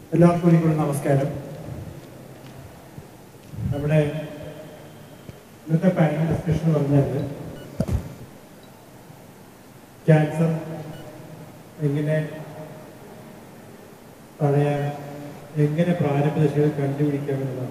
എല്ലാവർക്കും ഒരിക്കലും നമസ്കാരം നമ്മുടെ ഇന്നത്തെ പാനൽ ഡിസ്കഷൻ എന്ന് പറഞ്ഞാൽ ക്യാൻസർ എങ്ങനെ തടയാൻ എങ്ങനെ പ്രാരംഭ ദശയിൽ കണ്ടുപിടിക്കാമെന്നതാണ്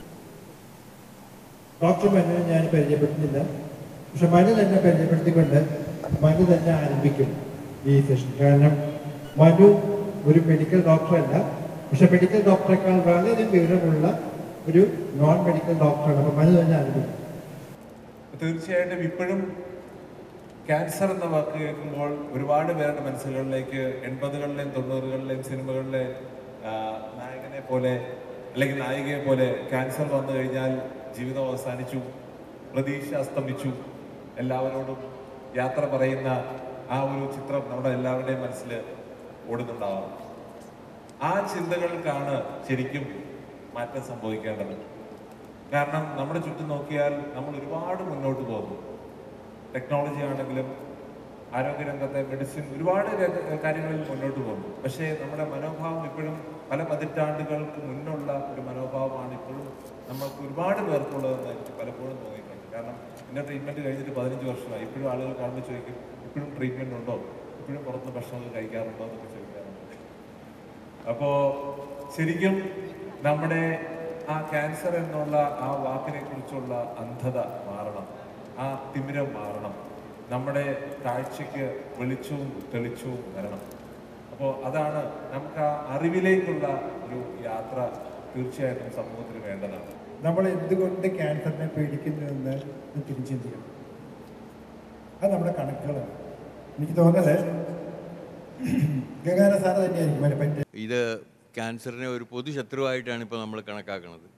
ഡോക്ടർ മനുവിനെ ഞാൻ പരിചയപ്പെടുത്തുന്നില്ല പക്ഷെ മനു തന്നെ പരിചയപ്പെടുത്തിക്കൊണ്ട് മനു തന്നെ ആരംഭിക്കും ഈ സെഷൻ കാരണം മനു ഒരു മെഡിക്കൽ ഡോക്ടറല്ല പക്ഷെ മെഡിക്കൽ ഡോക്ടറെക്കാൾ വളരെയധികം വിവരമുള്ള ഒരു നോൺ മെഡിക്കൽ ഡോക്ടറാണ് അപ്പൊ മനു തന്നെ ആരംഭിക്കും തീർച്ചയായിട്ടും ഇപ്പോഴും ക്യാൻസർ എന്ന വാക്ക് കേൾക്കുമ്പോൾ ഒരുപാട് പേരുടെ മനസ്സുകളിലേക്ക് എൺപതുകളിലെയും തൊണ്ണൂറുകളിലെയും സിനിമകളിലെ ആ, നായകനെ പോലെ അല്ലെങ്കിൽ നായികയെ പോലെ ക്യാൻസർ വന്നു കഴിഞ്ഞാൽ ജീവിതം അവസാനിച്ചു പ്രതീക്ഷ അസ്തമിച്ചു എല്ലാവരോടും യാത്ര പറയുന്ന ആ ഒരു ചിത്രം നമ്മുടെ എല്ലാവരുടെയും മനസ്സിൽ ഓടുന്നുണ്ടാവാം ആ ചിന്തകൾക്കാണ് ശരിക്കും മാറ്റം സംഭവിക്കേണ്ടത് കാരണം നമ്മുടെ ചുറ്റും നോക്കിയാൽ നമ്മൾ ഒരുപാട് മുന്നോട്ട് പോകുന്നു ടെക്നോളജി ആണെങ്കിലും ആരോഗ്യരംഗത്തെ മെഡിസിൻ ഒരുപാട് രംഗ- കാര്യങ്ങളിൽ മുന്നോട്ട് പോകുന്നു പക്ഷേ നമ്മുടെ മനോഭാവം ഇപ്പോഴും പല പതിറ്റാണ്ടുകൾക്ക് മുന്നുള്ള ഒരു മനോഭാവമാണ് ഇപ്പോഴും നമുക്ക് ഒരുപാട് പേർക്കുള്ളതെന്ന് എനിക്ക് പലപ്പോഴും തോന്നിയിട്ടുണ്ട് കാരണം എൻ്റെ ട്രീറ്റ്മെൻറ്റ് കഴിഞ്ഞിട്ട് പതിനഞ്ച് വർഷമായി ഇപ്പോഴും ആളുകൾ കാണുമ്പോൾ ചോദിക്കും ഇപ്പോഴും ട്രീറ്റ്മെൻറ്റ് ഉണ്ടോ ഇപ്പോഴും പുറത്ത് ഭക്ഷണമൊക്കെ കഴിക്കാറുണ്ടോ എന്നൊക്കെ ചോദിക്കാറുണ്ട് അപ്പോ ശരിക്കും നമ്മുടെ ആ ക്യാൻസർ എന്നുള്ള ആ വാക്കിനെ കുറിച്ചുള്ള അന്ധത മാറണം ആ തിമിരം മാറണം നമ്മുടെ കാഴ്ചയ്ക്ക് വെളിച്ചവും തെളിച്ചവും വരണം അപ്പോൾ അതാണ് നമുക്ക് ആ അറിവിലേക്കുള്ള ഒരു യാത്ര തീർച്ചയായിട്ടും സമൂഹത്തിന് വേണ്ടതാണ് നമ്മൾ എന്തുകൊണ്ട് ക്യാൻസറിനെ പേടിക്കുന്നു എന്ന് ഒന്ന് തിരിച്ചിന്തിക്കണം അത് നമ്മുടെ കണക്കുകളാണ് എനിക്ക് തോന്നുന്നത് ഗംഗാന സാറ് തന്നെയായിരിക്കും അതിനെ പറ്റി ഇത് ക്യാൻസറിനെ ഒരു പൊതുശത്രുവായിട്ടാണ് ഇപ്പോൾ നമ്മൾ കണക്കാക്കുന്നത്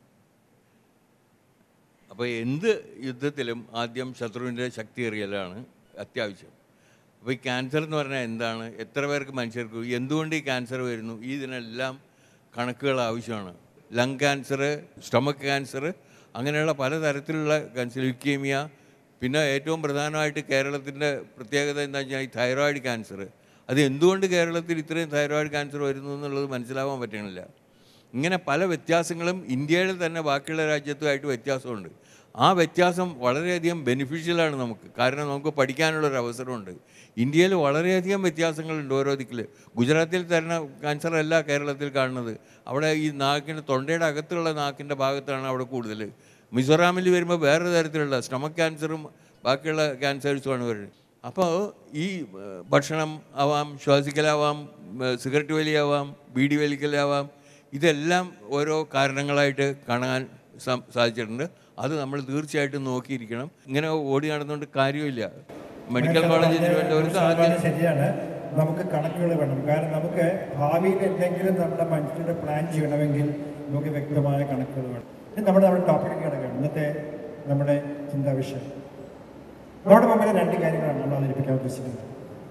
അപ്പോൾ എന്ത് യുദ്ധത്തിലും ആദ്യം ശത്രുവിൻ്റെ ശക്തി എറിയലാണ് അത്യാവശ്യം അപ്പോൾ ഈ ക്യാൻസർ എന്ന് പറഞ്ഞാൽ എന്താണ് എത്ര പേർക്ക് മനുഷ്യർക്ക് എന്തുകൊണ്ട് ഈ ക്യാൻസർ വരുന്നു ഇതിനെല്ലാം കണക്കുകൾ ആവശ്യമാണ് ലങ് ക്യാൻസർ സ്റ്റൊമക്ക് ക്യാൻസർ അങ്ങനെയുള്ള പലതരത്തിലുള്ള ക്യാൻസർ ലുക്കീമിയ പിന്നെ ഏറ്റവും പ്രധാനമായിട്ട് കേരളത്തിൻ്റെ പ്രത്യേകത എന്താ വെച്ചാൽ ഈ തൈറോയിഡ് ക്യാൻസർ അത് എന്തുകൊണ്ട് കേരളത്തിൽ ഇത്രയും തൈറോയിഡ് ക്യാൻസർ വരുന്നു എന്നുള്ളത് മനസ്സിലാവാൻ പറ്റണില്ല ഇങ്ങനെ പല വ്യത്യാസങ്ങളും ഇന്ത്യയിൽ തന്നെ ബാക്കിയുള്ള രാജ്യത്തുമായിട്ട് വ്യത്യാസമുണ്ട് ആ വ്യത്യാസം വളരെയധികം ബെനിഫിഷ്യലാണ് നമുക്ക് കാരണം നമുക്ക് പഠിക്കാനുള്ളൊരു അവസരമുണ്ട് ഇന്ത്യയിൽ വളരെയധികം വ്യത്യാസങ്ങളുണ്ട് ഓരോ ദിക്കിൽ ഗുജറാത്തിൽ തരുന്ന ക്യാൻസർ അല്ല കേരളത്തിൽ കാണുന്നത് അവിടെ ഈ നാക്കിൻ്റെ തൊണ്ടയുടെ അകത്തുള്ള നാക്കിൻ്റെ ഭാഗത്താണ് അവിടെ കൂടുതൽ മിസോറാമിൽ വരുമ്പോൾ വേറെ തരത്തിലുള്ള സ്റ്റമക്ക് ക്യാൻസറും ബാക്കിയുള്ള ക്യാൻസേഴ്സുമാണ് വരുന്നത് അപ്പോൾ ഈ ഏഹ്, ഭക്ഷണം ആവാം ശ്വാസിക്കലാവാം ഏഹ്, സിഗരറ്റ് വലിയാവാം ബീഡി വലിക്കലാവാം ഇതെല്ലാം ഓരോ കാരണങ്ങളായിട്ട് കാണാൻ സം- സാധിച്ചിട്ടുണ്ട് അത് നമ്മൾ തീർച്ചയായിട്ടും നോക്കിയിരിക്കണം ഇങ്ങനെ ഓടി നടന്നുകൊണ്ട് കാര്യമില്ല മെഡിക്കൽ കോളേജ് തിരുവനന്തപുരത്ത് ആദ്യം ശതമാനം ശരിയാണ് നമുക്ക് കണക്കുകൾ വേണം കാരണം നമുക്ക് ഭാവിയിൽ എന്തെങ്കിലും നമ്മുടെ മനസ്സിലൂടെ പ്ലാൻ ചെയ്യണമെങ്കിൽ നമുക്ക് വ്യക്തമായ കണക്കുകൾ വേണം ഇനി നമ്മുടെ നമ്മുടെ ടോപ്പിക്ക് കിടക്കുകയാണ് ഇന്നത്തെ നമ്മുടെ ചിന്താ വിഷയം നമ്മുടെ മുമ്പിൽ രണ്ട് കാര്യങ്ങളാണ് നമ്മൾ അവതരിപ്പിക്കാൻ ഉദ്ദേശിക്കുന്നത്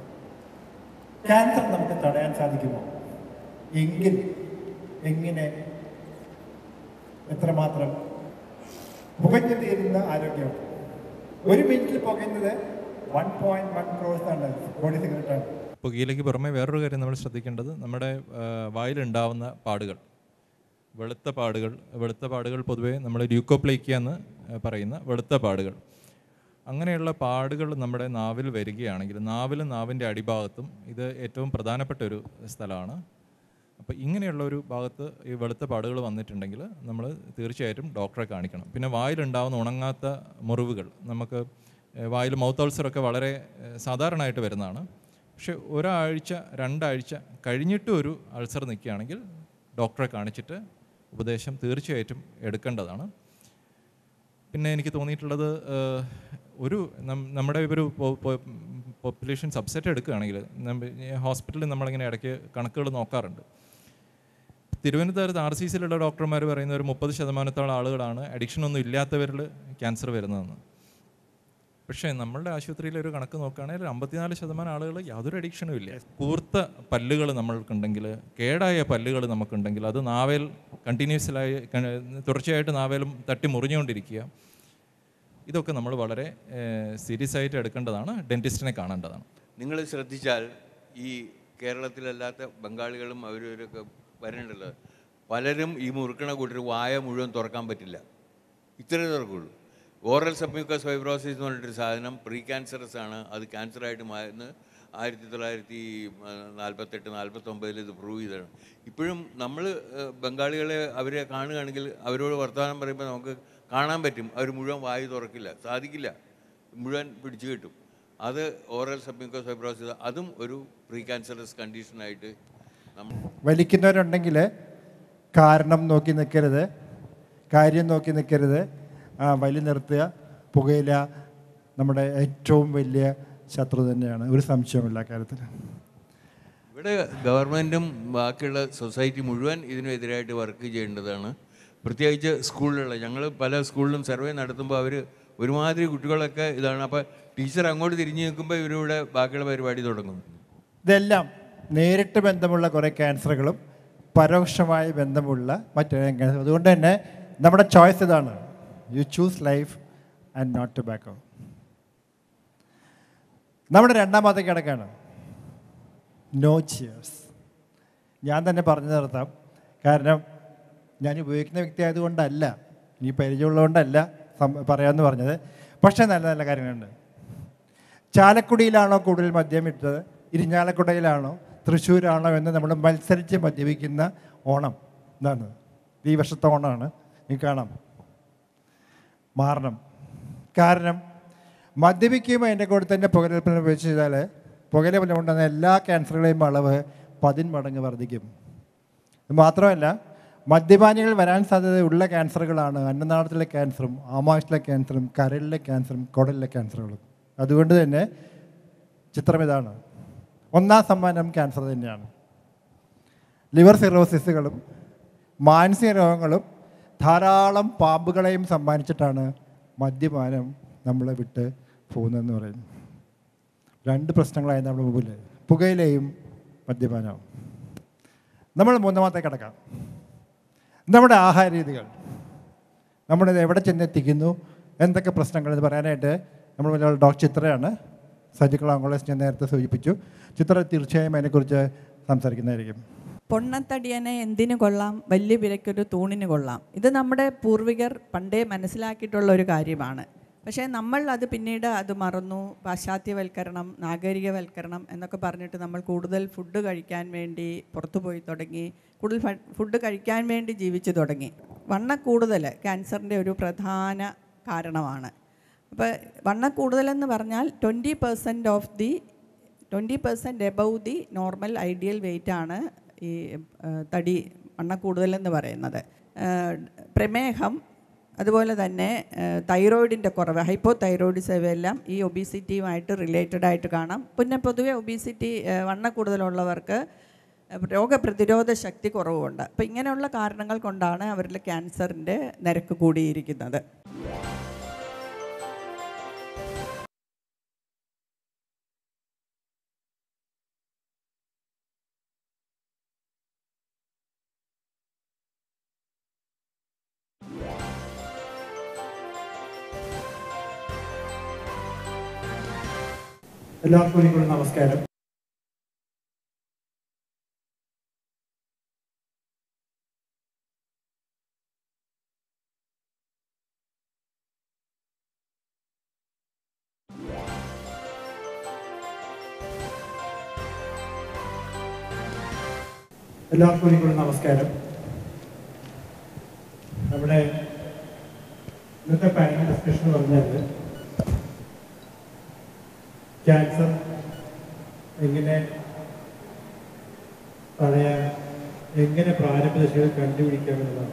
ക്യാൻസർ നമുക്ക് തടയാൻ സാധിക്കുമോ എങ്കിൽ എങ്ങനെ എത്രമാത്രം പുകഞ്ഞു തീരുന്ന ആരോഗ്യം ഒരു മിനിറ്റിൽ പുകയുന്നത് വൺ പോയിന്റ് വൺ ക്രോസ് ആണ് ബോഡി സിഗരറ്റാണ് പുകയിലേക്ക് പുറമെ വേറൊരു കാര്യം നമ്മൾ ശ്രദ്ധിക്കേണ്ടത് നമ്മുടെ ആ, വായിലുണ്ടാവുന്ന പാടുകൾ വെളുത്ത പാടുകൾ വെളുത്ത പാടുകൾ പൊതുവേ നമ്മൾ ല്യൂക്കോപ്ലേക്കിയ എന്ന് പറയുന്ന വെളുത്ത പാടുകൾ അങ്ങനെയുള്ള പാടുകൾ നമ്മുടെ നാവിൽ വരികയാണെങ്കിൽ നാവിലും നാവിൻ്റെ അടിഭാഗത്തും ഇത് ഏറ്റവും പ്രധാനപ്പെട്ട ഒരു സ്ഥലമാണ് അപ്പോൾ ഇങ്ങനെയുള്ള ഒരു ഭാഗത്ത് ഈ വെളുത്ത പാടുകൾ വന്നിട്ടുണ്ടെങ്കിൽ നമ്മൾ തീർച്ചയായിട്ടും ഡോക്ടറെ കാണിക്കണം പിന്നെ വായിലുണ്ടാവുന്ന ഉണങ്ങാത്ത മുറിവുകൾ നമുക്ക് ഏഹ്, വായിൽ മൗത്ത് അൾസറൊക്കെ വളരെ ഏഹ്, സാധാരണമായിട്ട് വരുന്നതാണ് പക്ഷെ ഒരാഴ്ച രണ്ടാഴ്ച കഴിഞ്ഞിട്ട് ഒരു അൾസർ നിൽക്കുകയാണെങ്കിൽ ഡോക്ടറെ കാണിച്ചിട്ട് ഉപദേശം തീർച്ചയായിട്ടും എടുക്കേണ്ടതാണ് പിന്നെ എനിക്ക് തോന്നിയിട്ടുള്ളത് ഏഹ്, ഒരു നം- നമ്മുടെ ഒരു പോപ്പുലേഷൻ സബ്സെറ്റ് എടുക്കുകയാണെങ്കിൽ ഹോസ്പിറ്റലിൽ നമ്മളിങ്ങനെ ഇടയ്ക്ക് കണക്കുകൾ നോക്കാറുണ്ട് തിരുവനന്തപുരത്ത് ആർ സി സിയിലുള്ള ഡോക്ടർമാർ പറയുന്ന ഒരു മുപ്പത് ശതമാനത്തോളം ആളുകളാണ് അഡിക്ഷൻ ഒന്നും ഇല്ലാത്തവരിൽ ക്യാൻസർ വരുന്നതെന്ന് പക്ഷേ നമ്മളുടെ ആശുപത്രിയിൽ ഒരു കണക്ക് നോക്കുകയാണെങ്കിൽ ഒരു അമ്പത്തിനാല് ശതമാനം ആളുകൾ യാതൊരു അഡിക്ഷനും ഇല്ല കൂർത്ത പല്ലുകൾ നമ്മൾക്കുണ്ടെങ്കിൽ കേടായ പല്ലുകൾ നമുക്കുണ്ടെങ്കിൽ അത് നാവേൽ കണ്ടിന്യൂസ്ലായി തുടർച്ചയായിട്ട് നാവേലും തട്ടി മുറിഞ്ഞുകൊണ്ടിരിക്കുക ഇതൊക്കെ നമ്മൾ വളരെ സീരിയസ് ആയിട്ട് എടുക്കേണ്ടതാണ് ഡെൻറ്റിസ്റ്റിനെ കാണേണ്ടതാണ് നിങ്ങൾ ശ്രദ്ധിച്ചാൽ ഈ കേരളത്തിലല്ലാത്ത ബംഗാളികളും അവരവരൊക്കെ വരേണ്ടത് പലരും ഈ മുറുക്കണ കൂട്ടർ വായ മുഴുവൻ തുറക്കാൻ പറ്റില്ല ഇത്രേ തുറക്കുള്ളൂ ഓറൽ സബ്മ്യൂക്കസ് ഫൈബ്രോസിസ് എന്ന് പറഞ്ഞിട്ടൊരു സാധനം പ്രീ ക്യാൻസറസ് ആണ് അത് ക്യാൻസറായിട്ട് മാറുന്ന ആയിരത്തി തൊള്ളായിരത്തി നാൽപ്പത്തെട്ട് നാൽപ്പത്തൊമ്പതിൽ ഇത് പ്രൂവ് ചെയ്തതാണ് ഇപ്പോഴും നമ്മൾ ബംഗാളികളെ അവരെ കാണുകയാണെങ്കിൽ അവരോട് വർത്തമാനം പറയുമ്പോൾ നമുക്ക് കാണാൻ പറ്റും അവർ മുഴുവൻ വായു തുറക്കില്ല സാധിക്കില്ല മുഴുവൻ പിടിച്ചു കിട്ടും അത് ഓറൽ സബ്മ്യൂക്കസ് ഫൈബ്രോസിസ് അതും ഒരു പ്രീ ക്യാൻസറസ് കണ്ടീഷനായിട്ട് നമ്മൾ വലിക്കുന്നവരുണ്ടെങ്കിൽ കാരണം നോക്കി നിൽക്കരുത് കാര്യം നോക്കി നിൽക്കരുത് ആ വലി നിർത്തുക പുകയില നമ്മുടെ ഏറ്റവും വലിയ ശത്രു തന്നെയാണ് ഒരു സംശയവുമില്ല കാര്യത്തിൽ ഇവിടെ ഗവൺമെൻറ്റും ബാക്കിയുള്ള സൊസൈറ്റി മുഴുവൻ ഇതിനെതിരായിട്ട് വർക്ക് ചെയ്യേണ്ടതാണ് പ്രത്യേകിച്ച് സ്കൂളിലുള്ള ഞങ്ങൾ പല സ്കൂളിലും സർവേ നടത്തുമ്പോൾ അവർ ഒരുമാതിരി കുട്ടികളൊക്കെ ഇതാണ് അപ്പോൾ ടീച്ചർ അങ്ങോട്ട് തിരിഞ്ഞു നിൽക്കുമ്പോൾ ഇവരിവിടെ ബാക്കിയുള്ള പരിപാടി തുടങ്ങും ഇതെല്ലാം നേരിട്ട് ബന്ധമുള്ള കുറേ ക്യാൻസറുകളും പരോക്ഷമായി ബന്ധമുള്ള മറ്റൊരു ക്യാൻസർ അതുകൊണ്ട് തന്നെ നമ്മുടെ ചോയ്സ് ഇതാണ് you choose life and not tobacco നമ്മുടെ രണ്ടാമത്തെ കിടക്കാണ് നോ ചിയേഴ്സ് ഞാൻ തന്നെ പറഞ്ഞു നിർത്താം കാരണം ഞാൻ ഉപയോഗിക്കുന്ന വ്യക്തി ആയതുകൊണ്ടല്ല ഈ പരിചയമുള്ളതുകൊണ്ടല്ല സം- പറയാമെന്ന് പറഞ്ഞത് പക്ഷേ നല്ല നല്ല കാര്യങ്ങളുണ്ട് ചാലക്കുടിയിലാണോ കൂടുതൽ മദ്യം ഇട്ടത് ഇരിഞ്ഞാലക്കുടയിലാണോ തൃശ്ശൂരാണോ എന്ന് നമ്മൾ മത്സരിച്ച് മദ്യപിക്കുന്ന ഓണം ഇതാണ് ഈ വർഷത്തെ ഓണമാണ് നിങ്ങൾക്ക് കാണാം മാറണം കാരണം മദ്യപിക്കുമ്പോൾ അതിൻ്റെ കൂടെ തന്നെ പുകയിലൽപ്പന ഉപയോഗിച്ച് ചെയ്താൽ പുകയില കൊണ്ടുവന്ന എല്ലാ ക്യാൻസറുകളെയും അളവ് പതിന്മടങ്ങ് വർദ്ധിക്കും ഇത് മാത്രമല്ല മദ്യപാനികൾ വരാൻ സാധ്യതയുള്ള ക്യാൻസറുകളാണ് അന്നനാളത്തിലെ ക്യാൻസറും ആമാശത്തിലെ ക്യാൻസറും കരളിലെ ക്യാൻസറും കുടലിലെ ക്യാൻസറുകളും അതുകൊണ്ട് തന്നെ ചിത്രം ഇതാണ് ഒന്നാം സമ്മാനം ക്യാൻസർ തന്നെയാണ് ലിവർ സിറോസിസുകളും മാനസിക രോഗങ്ങളും ധാരാളം പാമ്പുകളെയും സമ്മാനിച്ചിട്ടാണ് മദ്യപാനം നമ്മളെ വിട്ട് പോകുന്നതെന്ന് പറയുന്നു രണ്ട് പ്രശ്നങ്ങളായി നമ്മുടെ മുമ്പിൽ പുകയിലയും മദ്യപാനവും നമ്മൾ മൂന്നാമത്തെ കിടക്കാം നമ്മുടെ ആഹാര രീതികൾ നമ്മളിത് എവിടെ ചെന്നെത്തിക്കുന്നു എന്തൊക്കെ പ്രശ്നങ്ങൾ എന്ന് പറയാനായിട്ട് നമ്മൾ വലിയ ഡോക്ടർ ചിത്രയാണ് സർജിക്കൽ ഓങ്കോളജിസ്റ്റ് ഞാൻ നേരത്തെ സൂചിപ്പിച്ചു ചിത്ര തീർച്ചയായും അതിനെക്കുറിച്ച് സംസാരിക്കുന്നതായിരിക്കും പൊണ്ണത്തടിയനെ എന്തിനു കൊള്ളാം വലിയ വിലയ്ക്കൊരു തൂണിന് കൊള്ളാം ഇത് നമ്മുടെ പൂർവികർ പണ്ടേ മനസ്സിലാക്കിയിട്ടുള്ള ഒരു കാര്യമാണ് പക്ഷേ നമ്മൾ അത് പിന്നീട് അത് മറന്നു പാശ്ചാത്യവൽക്കരണം നാഗരികവൽക്കരണം എന്നൊക്കെ പറഞ്ഞിട്ട് നമ്മൾ കൂടുതൽ ഫുഡ് കഴിക്കാൻ വേണ്ടി പുറത്തു പോയി തുടങ്ങി കൂടുതൽ ഫ- ഫുഡ് കഴിക്കാൻ വേണ്ടി ജീവിച്ചു തുടങ്ങി വണ്ണക്കൂടുതൽ ക്യാൻസറിൻ്റെ ഒരു പ്രധാന കാരണമാണ് അപ്പോൾ വണ്ണക്കൂടുതലെന്ന് പറഞ്ഞാൽ twenty percent of the twenty percent above the normal ideal weight ആണ് ഈ ആ, തടി വണ്ണക്കൂടുതലെന്ന് പറയുന്നത് ആ, പ്രമേഹം അതുപോലെ തന്നെ തൈറോയിഡിൻ്റെ കുറവ് ഹൈപ്പോ തൈറോയിഡിസം ഇവയെല്ലാം ഈ ഒബീസിറ്റിയുമായിട്ട് റിലേറ്റഡ് ആയിട്ട് കാണാം പിന്നെ പൊതുവെ ഒബീസിറ്റി വണ്ണക്കൂടുതലുള്ളവർക്ക് രോഗപ്രതിരോധ ശക്തി കുറവുണ്ട് അപ്പോൾ ഇങ്ങനെയുള്ള കാരണങ്ങൾ കൊണ്ടാണ് അവരിൽ ക്യാൻസറിൻ്റെ നിരക്ക് കൂടിയിരിക്കുന്നത് എല്ലാവർക്കും ഒരിക്കലും നമസ്കാരം എല്ലാവർക്കും ഒരിക്കലും നമസ്കാരം നമ്മുടെ ഇന്നത്തെ പാനൽ ഡിസ്കഷൻ എന്ന് പറഞ്ഞാൽ ക്യാൻസർ എങ്ങനെ തടയാൻ എങ്ങനെ പ്രാരംഭ ദശയിൽ കണ്ടുപിടിക്കാമെന്നതാണ്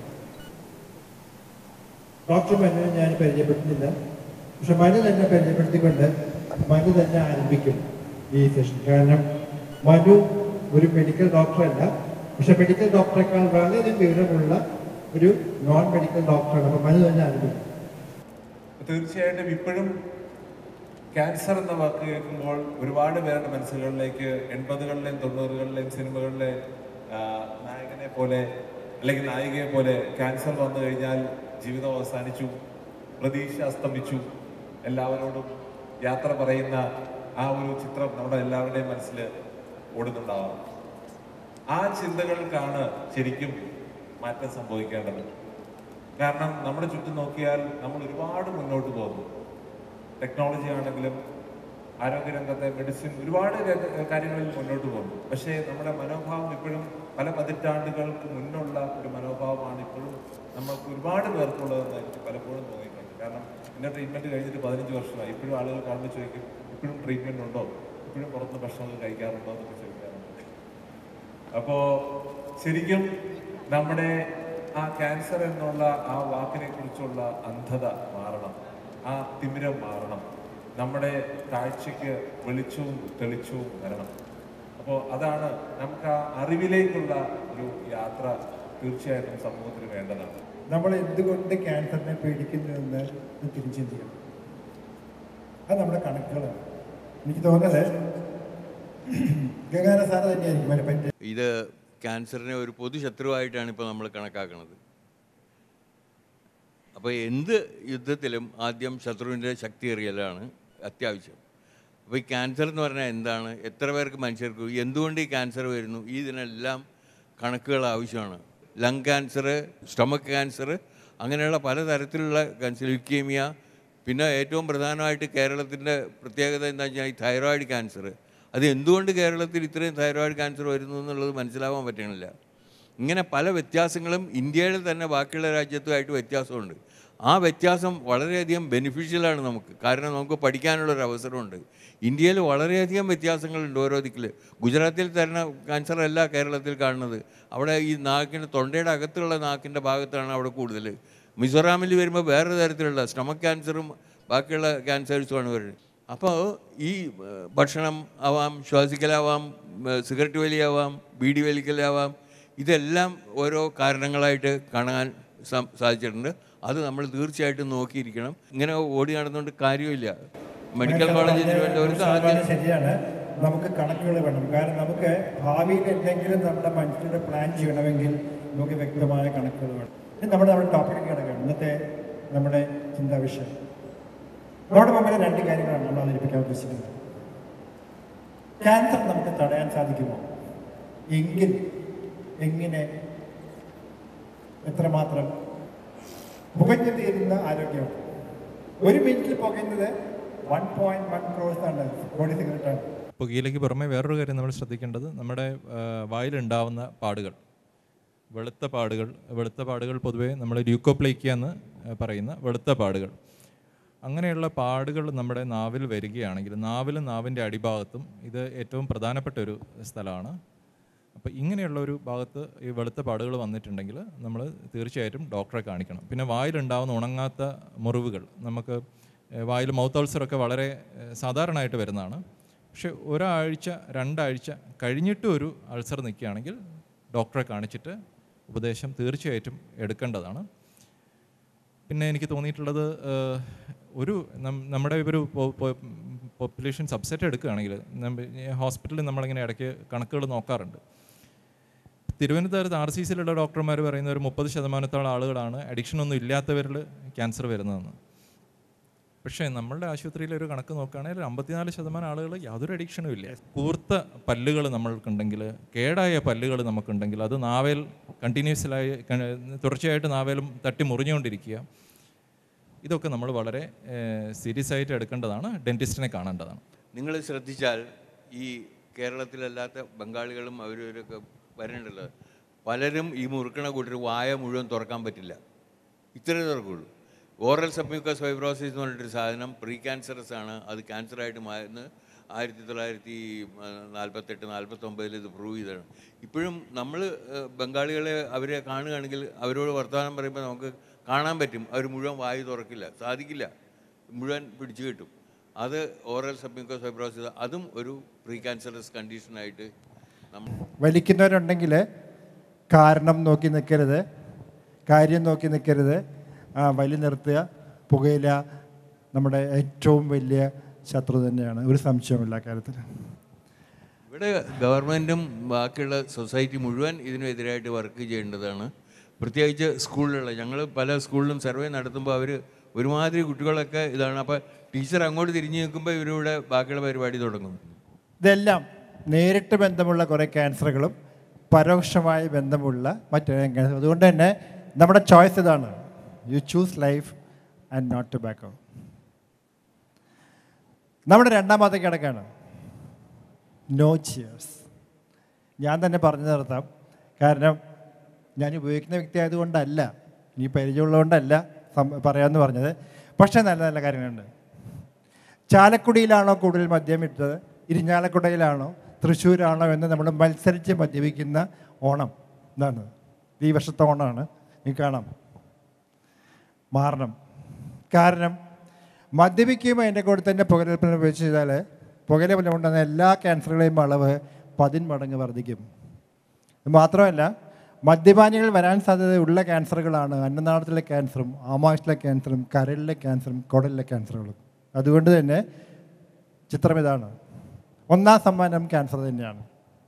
ഡോക്ടർ മനു ഞാൻ പരിചയപ്പെടുത്തുന്നില്ല പക്ഷെ മനു തന്നെ പരിചയപ്പെടുത്തിക്കൊണ്ട് മനു തന്നെ ആരംഭിക്കും ഈ സെഷൻ കാരണം മനു ഒരു മെഡിക്കൽ ഡോക്ടറല്ല പക്ഷെ മെഡിക്കൽ ഡോക്ടറെക്കാൾ വളരെയധികം വിവരമുള്ള ഒരു നോൺ മെഡിക്കൽ ഡോക്ടറാണ് അപ്പോൾ മനു തന്നെ ആരംഭിക്കും തീർച്ചയായിട്ടും ഇപ്പോഴും ക്യാൻസർ എന്ന വാക്ക് കേൾക്കുമ്പോൾ ഒരുപാട് പേരുടെ മനസ്സുകളിലേക്ക് എൺപതുകളിലെയും തൊണ്ണൂറുകളിലെയും സിനിമകളിലെ ആ, നായകനെ പോലെ അല്ലെങ്കിൽ നായികയെ പോലെ ക്യാൻസർ വന്നു കഴിഞ്ഞാൽ ജീവിതം അവസാനിച്ചു പ്രതീക്ഷ അസ്തമിച്ചു എല്ലാവരോടും യാത്ര പറയുന്ന ആ ഒരു ചിത്രം നമ്മുടെ എല്ലാവരുടെയും മനസ്സിൽ ഓടുന്നുണ്ടാവാം ആ ചിന്തകൾക്കാണ് ശരിക്കും മാറ്റം സംഭവിക്കേണ്ടത് കാരണം നമ്മുടെ ചുറ്റും നോക്കിയാൽ നമ്മൾ ഒരുപാട് മുന്നോട്ട് പോകുന്നു ടെക്നോളജി ആണെങ്കിലും ആരോഗ്യരംഗത്തെ മെഡിസിൻ ഒരുപാട് രംഗ- കാര്യങ്ങളിൽ മുന്നോട്ട് പോകുന്നു പക്ഷേ നമ്മുടെ മനോഭാവം ഇപ്പോഴും പല പതിറ്റാണ്ടുകൾക്ക് മുന്നുള്ള ഒരു മനോഭാവമാണ് ഇപ്പോഴും നമുക്ക് ഒരുപാട് പേർക്കുള്ളതെന്ന് എനിക്ക് പലപ്പോഴും തോന്നിയിട്ടുണ്ട് കാരണം എൻ്റെ ട്രീറ്റ്മെൻറ്റ് കഴിഞ്ഞിട്ട് പതിനഞ്ച് വർഷമായി ഇപ്പോഴും ആളുകൾ കാണുമ്പോൾ ചോദിക്കും ഇപ്പോഴും ട്രീറ്റ്മെൻറ്റ് ഉണ്ടോ ഇപ്പോഴും പുറത്ത് ഭക്ഷണങ്ങൾ കഴിക്കാറുണ്ടോ എന്നൊക്കെ ചോദിക്കാറുണ്ട് അപ്പോൾ ശരിക്കും നമ്മുടെ ആ ക്യാൻസർ എന്നുള്ള ആ വാക്കിനെ കുറിച്ചുള്ള അന്ധത മാറണം ആ തിമിരം മാറണം നമ്മുടെ കാഴ്ചയ്ക്ക് വെളിച്ചവും തെളിച്ചവും വരണം അപ്പോൾ അതാണ് നമുക്ക് ആ അറിവിലേക്കുള്ള ഒരു യാത്ര തീർച്ചയായിട്ടും സമൂഹത്തിന് വേണ്ടതാണ് നമ്മൾ എന്തുകൊണ്ട് ക്യാൻസറിനെ പേടിക്കുന്നു എന്ന് ഒന്ന് തിരിച്ചിന്തിക്കണം അത് നമ്മുടെ കണക്കുകളാണ് എനിക്ക് തോന്നുന്നത് ഗംഗാന സാറ് തന്നെയായിരിക്കും അതിനെ പറ്റി ഇത് ക്യാൻസറിനെ ഒരു പൊതുശത്രുവായിട്ടാണ് ഇപ്പോൾ നമ്മൾ കണക്കാക്കുന്നത് അപ്പോൾ എന്ത് യുദ്ധത്തിലും ആദ്യം ശത്രുവിൻ്റെ ശക്തി എറിയലാണ് അത്യാവശ്യം അപ്പോൾ ഈ ക്യാൻസർ എന്ന് പറഞ്ഞാൽ എന്താണ് എത്ര പേർക്ക് മനുഷ്യർക്ക് എന്തുകൊണ്ട് ഈ ക്യാൻസർ വരുന്നു ഈ ഇതിനെല്ലാം കണക്കുകൾ ആവശ്യമാണ് ലങ് ക്യാൻസർ സ്റ്റൊമക്ക് ക്യാൻസർ അങ്ങനെയുള്ള പലതരത്തിലുള്ള ക്യാൻസർ ലുക്കീമിയ പിന്നെ ഏറ്റവും പ്രധാനമായിട്ട് കേരളത്തിൻ്റെ പ്രത്യേകത എന്താ വെച്ചാൽ ഈ തൈറോയിഡ് ക്യാൻസർ അത് എന്തുകൊണ്ട് കേരളത്തിൽ ഇത്രയും തൈറോയിഡ് ക്യാൻസർ വരുന്നു എന്നുള്ളത് മനസ്സിലാവാൻ പറ്റണില്ല ഇങ്ങനെ പല വ്യത്യാസങ്ങളും ഇന്ത്യയിൽ തന്നെ ബാക്കിയുള്ള രാജ്യത്തുമായിട്ട് വ്യത്യാസമുണ്ട് ആ വ്യത്യാസം വളരെയധികം ബെനിഫിഷ്യലാണ് നമുക്ക് കാരണം നമുക്ക് പഠിക്കാനുള്ളൊരു അവസരമുണ്ട് ഇന്ത്യയിൽ വളരെയധികം വ്യത്യാസങ്ങളുണ്ട് ഓരോ ദിക്കിൽ ഗുജറാത്തിൽ തരുന്ന ക്യാൻസർ അല്ല കേരളത്തിൽ കാണുന്നത് അവിടെ ഈ നാക്കിൻ്റെ തൊണ്ടയുടെ അകത്തുള്ള നാക്കിൻ്റെ ഭാഗത്താണ് അവിടെ കൂടുതൽ മിസോറാമിൽ വരുമ്പോൾ വേറെ തരത്തിലുള്ള സ്റ്റമക്ക് ക്യാൻസറും ബാക്കിയുള്ള ക്യാൻസേഴ്സുമാണ് വരുന്നത് അപ്പോൾ ഈ ഏഹ്, ഭക്ഷണം ആവാം ശ്വാസിക്കലാവാം ഏഹ്, സിഗരറ്റ് വലിയാവാം ബീഡി വലിക്കലാവാം ഇതെല്ലാം ഓരോ കാരണങ്ങളായിട്ട് കാണാൻ സം- സാധിച്ചിട്ടുണ്ട് അത് നമ്മൾ തീർച്ചയായിട്ടും നോക്കിയിരിക്കണം ഇങ്ങനെ ഓടി നടന്നുകൊണ്ട് കാര്യമില്ല മെഡിക്കൽ കോളേജ് തിരുവനന്തപുരത്ത് ആദ്യം ശതമാനം ശരിയാണ് നമുക്ക് കണക്കുകൾ വേണം കാരണം നമുക്ക് ഭാവിയിൽ എന്തെങ്കിലും നമ്മുടെ മനസ്സിലൂടെ പ്ലാൻ ചെയ്യണമെങ്കിൽ നമുക്ക് വ്യക്തമായ കണക്കുകൾ വേണം ഇനി നമ്മുടെ നമ്മുടെ ടോപ്പിക്കിൽ കിടക്കുകയാണ് ഇന്നത്തെ നമ്മുടെ ചിന്താ വിഷയം നമ്മുടെ മുമ്പിൽ രണ്ട് കാര്യങ്ങളാണ് നമ്മൾ അവതരിപ്പിക്കാൻ ഉദ്ദേശിക്കുന്നത് ക്യാൻസർ നമുക്ക് തടയാൻ സാധിക്കുമോ എങ്കിൽ എങ്ങനെ എത്രമാത്രം പുകഞ്ഞു തീരുന്ന ആരോഗ്യം ഒരു മിനിറ്റിൽ പുകയുന്നത് വൺ പോയിന്റ് വൺ ക്രോസ് ആണ് ബോഡി സിഗരറ്റാണ് പുകയിലേക്ക് പുറമെ വേറൊരു കാര്യം നമ്മൾ ശ്രദ്ധിക്കേണ്ടത് നമ്മുടെ ആ, വായിലുണ്ടാവുന്ന പാടുകൾ വെളുത്ത പാടുകൾ വെളുത്ത പാടുകൾ പൊതുവേ നമ്മൾ ല്യൂക്കോപ്ലേക്കിയ എന്ന് പറയുന്ന വെളുത്ത പാടുകൾ അങ്ങനെയുള്ള പാടുകൾ നമ്മുടെ നാവിൽ വരികയാണെങ്കിൽ നാവിലും നാവിൻ്റെ അടിഭാഗത്തും ഇത് ഏറ്റവും പ്രധാനപ്പെട്ട ഒരു സ്ഥലമാണ് അപ്പോൾ ഇങ്ങനെയുള്ള ഒരു ഭാഗത്ത് ഈ വെളുത്ത പാടുകൾ വന്നിട്ടുണ്ടെങ്കിൽ നമ്മൾ തീർച്ചയായിട്ടും ഡോക്ടറെ കാണിക്കണം പിന്നെ വായിലുണ്ടാവുന്ന ഉണങ്ങാത്ത മുറിവുകൾ നമുക്ക് ഏഹ്, വായിൽ മൗത്ത് അൾസറൊക്കെ വളരെ ഏഹ്, സാധാരണമായിട്ട് വരുന്നതാണ് പക്ഷെ ഒരാഴ്ച രണ്ടാഴ്ച കഴിഞ്ഞിട്ട് ഒരു അൾസർ നിൽക്കുകയാണെങ്കിൽ ഡോക്ടറെ കാണിച്ചിട്ട് ഉപദേശം തീർച്ചയായിട്ടും എടുക്കേണ്ടതാണ് പിന്നെ എനിക്ക് തോന്നിയിട്ടുള്ളത് ഏഹ്, ഒരു നം- നമ്മുടെ ഒരു പോപ്പുലേഷൻ സബ്സെറ്റ് എടുക്കുകയാണെങ്കിൽ ഹോസ്പിറ്റലിൽ നമ്മളിങ്ങനെ ഇടയ്ക്ക് കണക്കുകൾ നോക്കാറുണ്ട് തിരുവനന്തപുരത്ത് ആർ സി സിയിലുള്ള ഡോക്ടർമാർ പറയുന്ന ഒരു മുപ്പത് ശതമാനത്തോളം ആളുകളാണ് അഡിക്ഷൻ ഒന്നും ഇല്ലാത്തവരിൽ ക്യാൻസർ വരുന്നതെന്ന് പക്ഷേ നമ്മളുടെ ആശുപത്രിയിൽ ഒരു കണക്ക് നോക്കുകയാണെങ്കിൽ ഒരു അമ്പത്തിനാല് ശതമാനം ആളുകൾ യാതൊരു അഡിക്ഷനും ഇല്ല കൂർത്ത പല്ലുകൾ നമ്മൾക്കുണ്ടെങ്കിൽ കേടായ പല്ലുകൾ നമുക്കുണ്ടെങ്കിൽ അത് നാവേൽ കണ്ടിന്യൂസ്ലായി തുടർച്ചയായിട്ട് നാവേലും തട്ടി മുറിഞ്ഞുകൊണ്ടിരിക്കുക ഇതൊക്കെ നമ്മൾ വളരെ സീരിയസ് ആയിട്ട് എടുക്കേണ്ടതാണ് ഡെൻറ്റിസ്റ്റിനെ കാണേണ്ടതാണ് നിങ്ങൾ ശ്രദ്ധിച്ചാൽ ഈ കേരളത്തിലല്ലാത്ത ബംഗാളികളും അവരവരൊക്കെ വരേണ്ടല്ലോ പലരും ഈ മുറുക്കണ കൂട്ടർ വായ മുഴുവൻ തുറക്കാൻ പറ്റില്ല ഇത്രേ തുറക്കുള്ളൂ ഓറൽ സബ്മ്യൂക്കസ് ഫൈബ്രോസിസ് എന്ന് പറഞ്ഞിട്ടൊരു സാധനം പ്രീ ക്യാൻസറസ് ആണ് അത് ക്യാൻസറായിട്ട് മാറുന്ന ആയിരത്തി തൊള്ളായിരത്തി നാൽപ്പത്തെട്ട് നാൽപ്പത്തൊമ്പതിൽ ഇത് പ്രൂവ് ചെയ്തതാണ് ഇപ്പോഴും നമ്മൾ ബംഗാളികളെ അവരെ കാണുകയാണെങ്കിൽ അവരോട് വർത്തമാനം പറയുമ്പോൾ നമുക്ക് കാണാൻ പറ്റും അവർ മുഴുവൻ വായു തുറക്കില്ല സാധിക്കില്ല മുഴുവൻ പിടിച്ചു കിട്ടും അത് ഓറൽ സബ്മ്യൂക്കസ് ഫൈബ്രോസിസ് അതും ഒരു പ്രീ ക്യാൻസറസ് കണ്ടീഷനായിട്ട് നമ്മൾ വലിക്കുന്നവരുണ്ടെങ്കിൽ കാരണം നോക്കി നിൽക്കരുത് കാര്യം നോക്കി നിൽക്കരുത് ആ വലി നിർത്തുക പുകയില നമ്മുടെ ഏറ്റവും വലിയ ശത്രു തന്നെയാണ് ഒരു സംശയമില്ല കാര്യത്തിൽ ഇവിടെ ഗവൺമെൻറ്റും ബാക്കിയുള്ള സൊസൈറ്റി മുഴുവൻ ഇതിനെതിരായിട്ട് വർക്ക് ചെയ്യേണ്ടതാണ് പ്രത്യേകിച്ച് സ്കൂളിലുള്ള ഞങ്ങൾ പല സ്കൂളിലും സർവേ നടത്തുമ്പോൾ അവർ ഒരുമാതിരി കുട്ടികളൊക്കെ ഇതാണ് അപ്പോൾ ടീച്ചർ അങ്ങോട്ട് തിരിഞ്ഞു നിൽക്കുമ്പോൾ ഇവരിവിടെ ബാക്കിയുള്ള പരിപാടി തുടങ്ങും ഇതെല്ലാം നേരിട്ട് ബന്ധമുള്ള കുറേ ക്യാൻസറുകളും പരോക്ഷമായി ബന്ധമുള്ള മറ്റൊരു ക്യാൻസർ അതുകൊണ്ട് തന്നെ നമ്മുടെ ചോയ്സ് ഇതാണ് you choose life and not tobacco നമ്മുടെ രണ്ടാമത്തെ കിടക്കാണ് നോ ചിയേഴ്സ് ഞാൻ തന്നെ പറഞ്ഞു നിർത്താം കാരണം ഞാൻ ഉപയോഗിക്കുന്ന വ്യക്തി ആയതുകൊണ്ടല്ല ഇനി പരിചയമുള്ളതുകൊണ്ടല്ല സം- പറയാമെന്ന് പറഞ്ഞത് പക്ഷേ നല്ല നല്ല കാര്യങ്ങളുണ്ട് ചാലക്കുടിയിലാണോ കൂടുതൽ മദ്യം ഇട്ടത് ഇരിഞ്ഞാലക്കുടയിലാണോ തൃശ്ശൂരാണോ എന്ന് നമ്മൾ മത്സരിച്ച് മദ്യപിക്കുന്ന ഓണം ഇതാണ് ഈ വർഷത്തെ ഓണമാണ് നിങ്ങൾക്ക് കാണാം മാറണം കാരണം മദ്യപിക്കുകയും അതിൻ്റെ കൂടെ തന്നെ പുകയിൽപ്പന ഉപയോഗിച്ച് ചെയ്താൽ പുകയില കൊണ്ടുവന്ന എല്ലാ ക്യാൻസറുകളെയും അളവ് പതിന്മടങ്ങ് വർദ്ധിക്കും ഇത് മാത്രമല്ല മദ്യപാനികൾ വരാൻ സാധ്യതയുള്ള ക്യാൻസറുകളാണ് അന്നനാളത്തിലെ ക്യാൻസറും ആമാശത്തിലെ ക്യാൻസറും കരളിലെ ക്യാൻസറും കുടലിലെ ക്യാൻസറുകളും അതുകൊണ്ട് തന്നെ ചിത്രം ഇതാണ് ഒന്നാം സമ്മാനം ക്യാൻസർ തന്നെയാണ്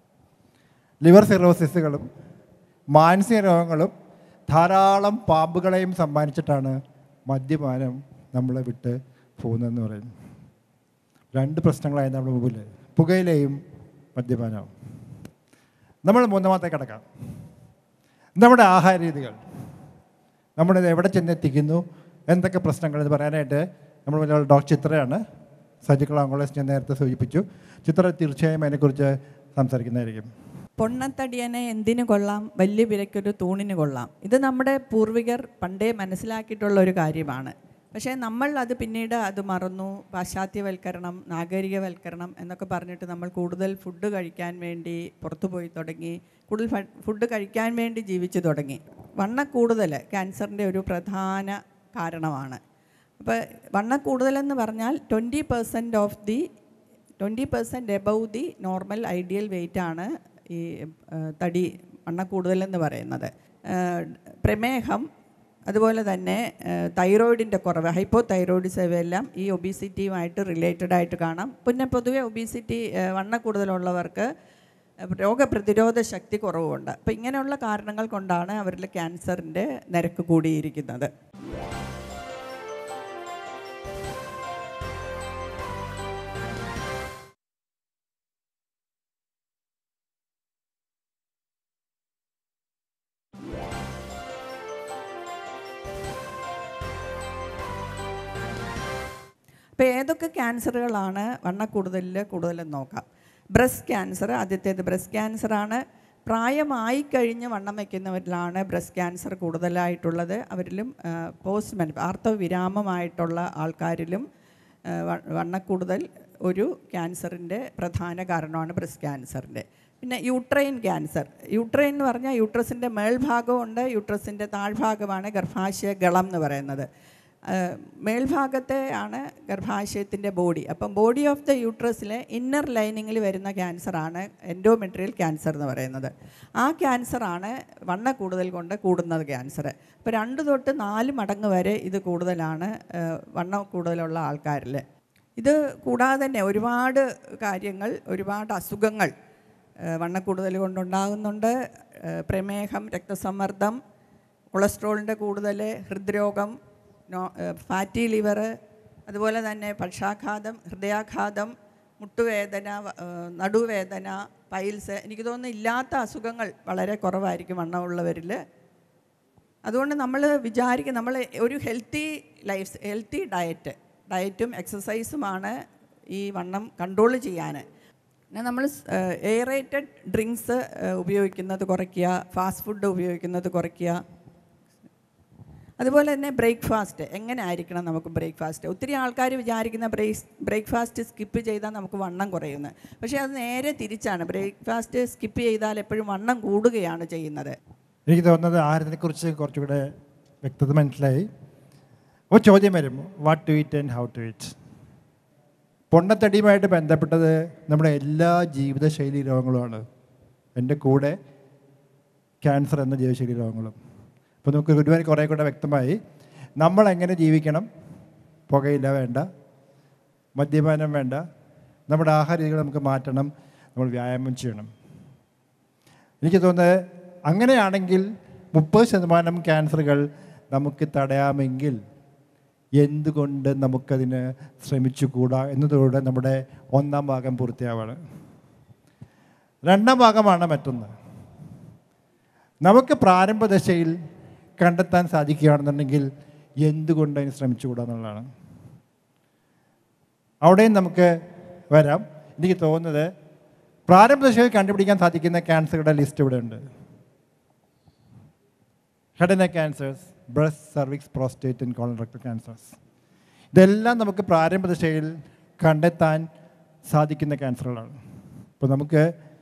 ലിവർ സിറോസിസുകളും മാനസിക രോഗങ്ങളും ധാരാളം പാമ്പുകളെയും സമ്മാനിച്ചിട്ടാണ് മദ്യപാനം നമ്മളെ വിട്ട് പോകുന്നതെന്ന് പറയുന്നു രണ്ട് പ്രശ്നങ്ങളായി നമ്മുടെ മുമ്പിൽ പുകയിലയും മദ്യപാനവും നമ്മൾ മൂന്നാമത്തെ കിടക്കാം നമ്മുടെ ആഹാര രീതികൾ നമ്മളിത് എവിടെ ചെന്നെത്തിക്കുന്നു എന്തൊക്കെ പ്രശ്നങ്ങൾ എന്ന് പറയാനായിട്ട് നമ്മൾ വലിയ ഡോക്ടർ ചിത്രയാണ് സർജിക്കൽ ഓങ്കോളജിസ്റ്റ് ഞാൻ നേരത്തെ സൂചിപ്പിച്ചു ചിത്ര തീർച്ചയായും അതിനെക്കുറിച്ച് സംസാരിക്കുന്നതായിരിക്കും പൊണ്ണത്തടിയനെ എന്തിനു കൊള്ളാം വലിയ വിലയ്ക്കൊരു തൂണിന് കൊള്ളാം ഇത് നമ്മുടെ പൂർവികർ പണ്ടേ മനസ്സിലാക്കിയിട്ടുള്ള ഒരു കാര്യമാണ് പക്ഷേ നമ്മൾ അത് പിന്നീട് അത് മറന്നു പാശ്ചാത്യവൽക്കരണം നാഗരികവൽക്കരണം എന്നൊക്കെ പറഞ്ഞിട്ട് നമ്മൾ കൂടുതൽ ഫുഡ് കഴിക്കാൻ വേണ്ടി പുറത്തു പോയി തുടങ്ങി കൂടുതൽ ഫ- ഫുഡ് കഴിക്കാൻ വേണ്ടി ജീവിച്ചു തുടങ്ങി വണ്ണക്കൂടുതൽ ക്യാൻസറിൻ്റെ ഒരു പ്രധാന കാരണമാണ് അപ്പോൾ വണ്ണക്കൂടുതലെന്ന് പറഞ്ഞാൽ twenty percent of the twenty percent above the normal ideal weight ആണ് ഈ ആ, തടി വണ്ണക്കൂടുതലെന്ന് പറയുന്നത് ആ, പ്രമേഹം അതുപോലെ തന്നെ തൈറോയിഡിൻ്റെ കുറവ് ഹൈപ്പോ തൈറോയിഡിസം ഇവയെല്ലാം ഈ ഒബീസിറ്റിയുമായിട്ട് റിലേറ്റഡ് ആയിട്ട് കാണാം പിന്നെ പൊതുവെ ഒബീസിറ്റി വണ്ണക്കൂടുതലുള്ളവർക്ക് രോഗപ്രതിരോധ ശക്തി കുറവുണ്ട് അപ്പോൾ ഇങ്ങനെയുള്ള കാരണങ്ങൾ കൊണ്ടാണ് അവരിൽ ക്യാൻസറിൻ്റെ നിരക്ക് കൂടിയിരിക്കുന്നത് അപ്പോൾ ഏതൊക്കെ ക്യാൻസറുകളാണ് വണ്ണക്കൂടുതലിൽ കൂടുതലെന്ന് നോക്കാം ബ്രസ്റ്റ് ക്യാൻസർ ആദ്യത്തേത് ബ്രസ്റ്റ് ക്യാൻസറാണ് പ്രായമായി കഴിഞ്ഞ് വണ്ണം വയ്ക്കുന്നവരിലാണ് ബ്രസ്റ്റ് ക്യാൻസർ കൂടുതലായിട്ടുള്ളത് അവരിലും പോസ്റ്റ് മെൻ ആർത്തവവിരാമമായിട്ടുള്ള ആൾക്കാരിലും ആ, വ- വണ്ണക്കൂടുതൽ ഒരു ക്യാൻസറിൻ്റെ പ്രധാന കാരണമാണ് ബ്രസ്റ്റ് ക്യാൻസറിൻ്റെ പിന്നെ യൂട്രൈൻ ക്യാൻസർ യൂട്രൈൻ എന്ന് പറഞ്ഞാൽ യൂട്രസിൻ്റെ മേൽഭാഗമുണ്ട് യൂട്രസിൻ്റെ താഴ്ഭാഗമാണ് ഗർഭാശയ ഗളം എന്ന് പറയുന്നത് ആഹ് മേൽഭാഗത്തെ ആണ് ഗർഭാശയത്തിൻ്റെ ബോഡി അപ്പം ബോഡി ഓഫ് ദ യൂട്രസിലെ ഇന്നർ ലൈനിങ്ങിൽ വരുന്ന ക്യാൻസറാണ് എൻഡോമെട്രിയൽ ക്യാൻസർ എന്ന് പറയുന്നത് ആ ക്യാൻസറാണ് വണ്ണ കൂടുതൽ കൊണ്ട് കൂടുന്നത് ക്യാൻസർ അപ്പോൾ രണ്ട് തൊട്ട് നാല് മടങ്ങ് വരെ ഇത് കൂടുതലാണ് ആഹ് വണ്ണം കൂടുതലുള്ള ആൾക്കാരിൽ ഇത് കൂടാതെ തന്നെ ഒരുപാട് കാര്യങ്ങൾ ഒരുപാട് അസുഖങ്ങൾ ആഹ് വണ്ണക്കൂടുതൽ കൊണ്ടുണ്ടാകുന്നുണ്ട് ആഹ് പ്രമേഹം രക്തസമ്മർദ്ദം കൊളസ്ട്രോളിൻ്റെ കൂടുതൽ ഹൃദ്രോഗം നോ ഫാറ്റി ലിവർ അതുപോലെ തന്നെ പക്ഷാഘാതം ഹൃദയാഘാതം മുട്ടുവേദന വ- ഏഹ് നടുവേദന പൈൽസ് എനിക്ക് തോന്നുന്നു ഇല്ലാത്ത അസുഖങ്ങൾ വളരെ കുറവായിരിക്കും വണ്ണമുള്ളവരിൽ അതുകൊണ്ട് നമ്മൾ വിചാരിക്കും നമ്മൾ ഒരു ഹെൽത്തി ലൈഫ് ഹെൽത്തി ഡയറ്റ് ഡയറ്റും എക്സസൈസുമാണ് ഈ വണ്ണം കൺട്രോൾ ചെയ്യാൻ പിന്നെ നമ്മൾ എയറേറ്റഡ് ഡ്രിങ്ക്സ് ഉപയോഗിക്കുന്നത് കുറയ്ക്കുക ഫാസ്റ്റ് ഫുഡ് ഉപയോഗിക്കുന്നത് കുറയ്ക്കുക അതുപോലെ തന്നെ ബ്രേക്ക്ഫാസ്റ്റ് എങ്ങനെ ആയിരിക്കണം നമുക്ക് ബ്രേക്ക്ഫാസ്റ്റ് ഒത്തിരി ആൾക്കാർ വിചാരിക്കുന്ന ബ്രേക്ക് ബ്രേക്ക്ഫാസ്റ്റ് സ്കിപ്പ് ചെയ്താൽ നമുക്ക് വണ്ണം കുറയുന്നത് പക്ഷേ അത് നേരെ തിരിച്ചാണ് ബ്രേക്ക്ഫാസ്റ്റ് സ്കിപ്പ് ചെയ്താൽ എപ്പോഴും വണ്ണം കൂടുകയാണ് ചെയ്യുന്നത് എനിക്ക് തോന്നുന്നത് ആഹാരത്തിനെക്കുറിച്ച് കുറച്ചുകൂടെ വ്യക്തത മനസ്സിലായി അപ്പോൾ ചോദ്യം വരും what to eat and how to eat പൊണ്ണത്തടിയുമായിട്ട് ബന്ധപ്പെട്ടത് നമ്മുടെ എല്ലാ ജീവിതശൈലി രോഗങ്ങളുമാണ് എൻ്റെ കൂടെ ക്യാൻസർ എന്ന ജീവിതശൈലി രോഗങ്ങളും അപ്പോൾ നമുക്ക് ഒരുപാട് കുറേ കൂടെ വ്യക്തമായി നമ്മൾ എങ്ങനെ ജീവിക്കണം പുകയില്ല വേണ്ട മദ്യപാനം വേണ്ട നമ്മുടെ ആഹാര രീതികൾ നമുക്ക് മാറ്റണം നമ്മൾ വ്യായാമം ചെയ്യണം എനിക്ക് തോന്നുന്നത് അങ്ങനെയാണെങ്കിൽ മുപ്പത് ശതമാനം ക്യാൻസറുകൾ നമുക്ക് തടയാമെങ്കിൽ എന്തുകൊണ്ട് നമുക്കതിന് ശ്രമിച്ചുകൂടാ എന്നതോടെ നമ്മുടെ ഒന്നാം ഭാഗം പൂർത്തിയാവാണ് രണ്ടാം ഭാഗമാണ് മറ്റൊന്ന് നമുക്ക് പ്രാരംഭ ദശയിൽ കണ്ടെത്താൻ സാധിക്കുകയാണെന്നുണ്ടെങ്കിൽ എന്തുകൊണ്ട് അതിന് ശ്രമിച്ചുകൂടാ എന്നുള്ളതാണ് അവിടെയും നമുക്ക് വരാം എനിക്ക് തോന്നുന്നത് പ്രാരംഭ ദശയിൽ കണ്ടുപിടിക്കാൻ സാധിക്കുന്ന ക്യാൻസറുടെ ലിസ്റ്റ് ഇവിടെ ഉണ്ട് head and cancers breast cervix prostate and colorectal cancers ഇതെല്ലാം നമുക്ക് പ്രാരംഭ ദശയിൽ കണ്ടെത്താൻ സാധിക്കുന്ന ക്യാൻസറുകളാണ് അപ്പോൾ നമുക്ക്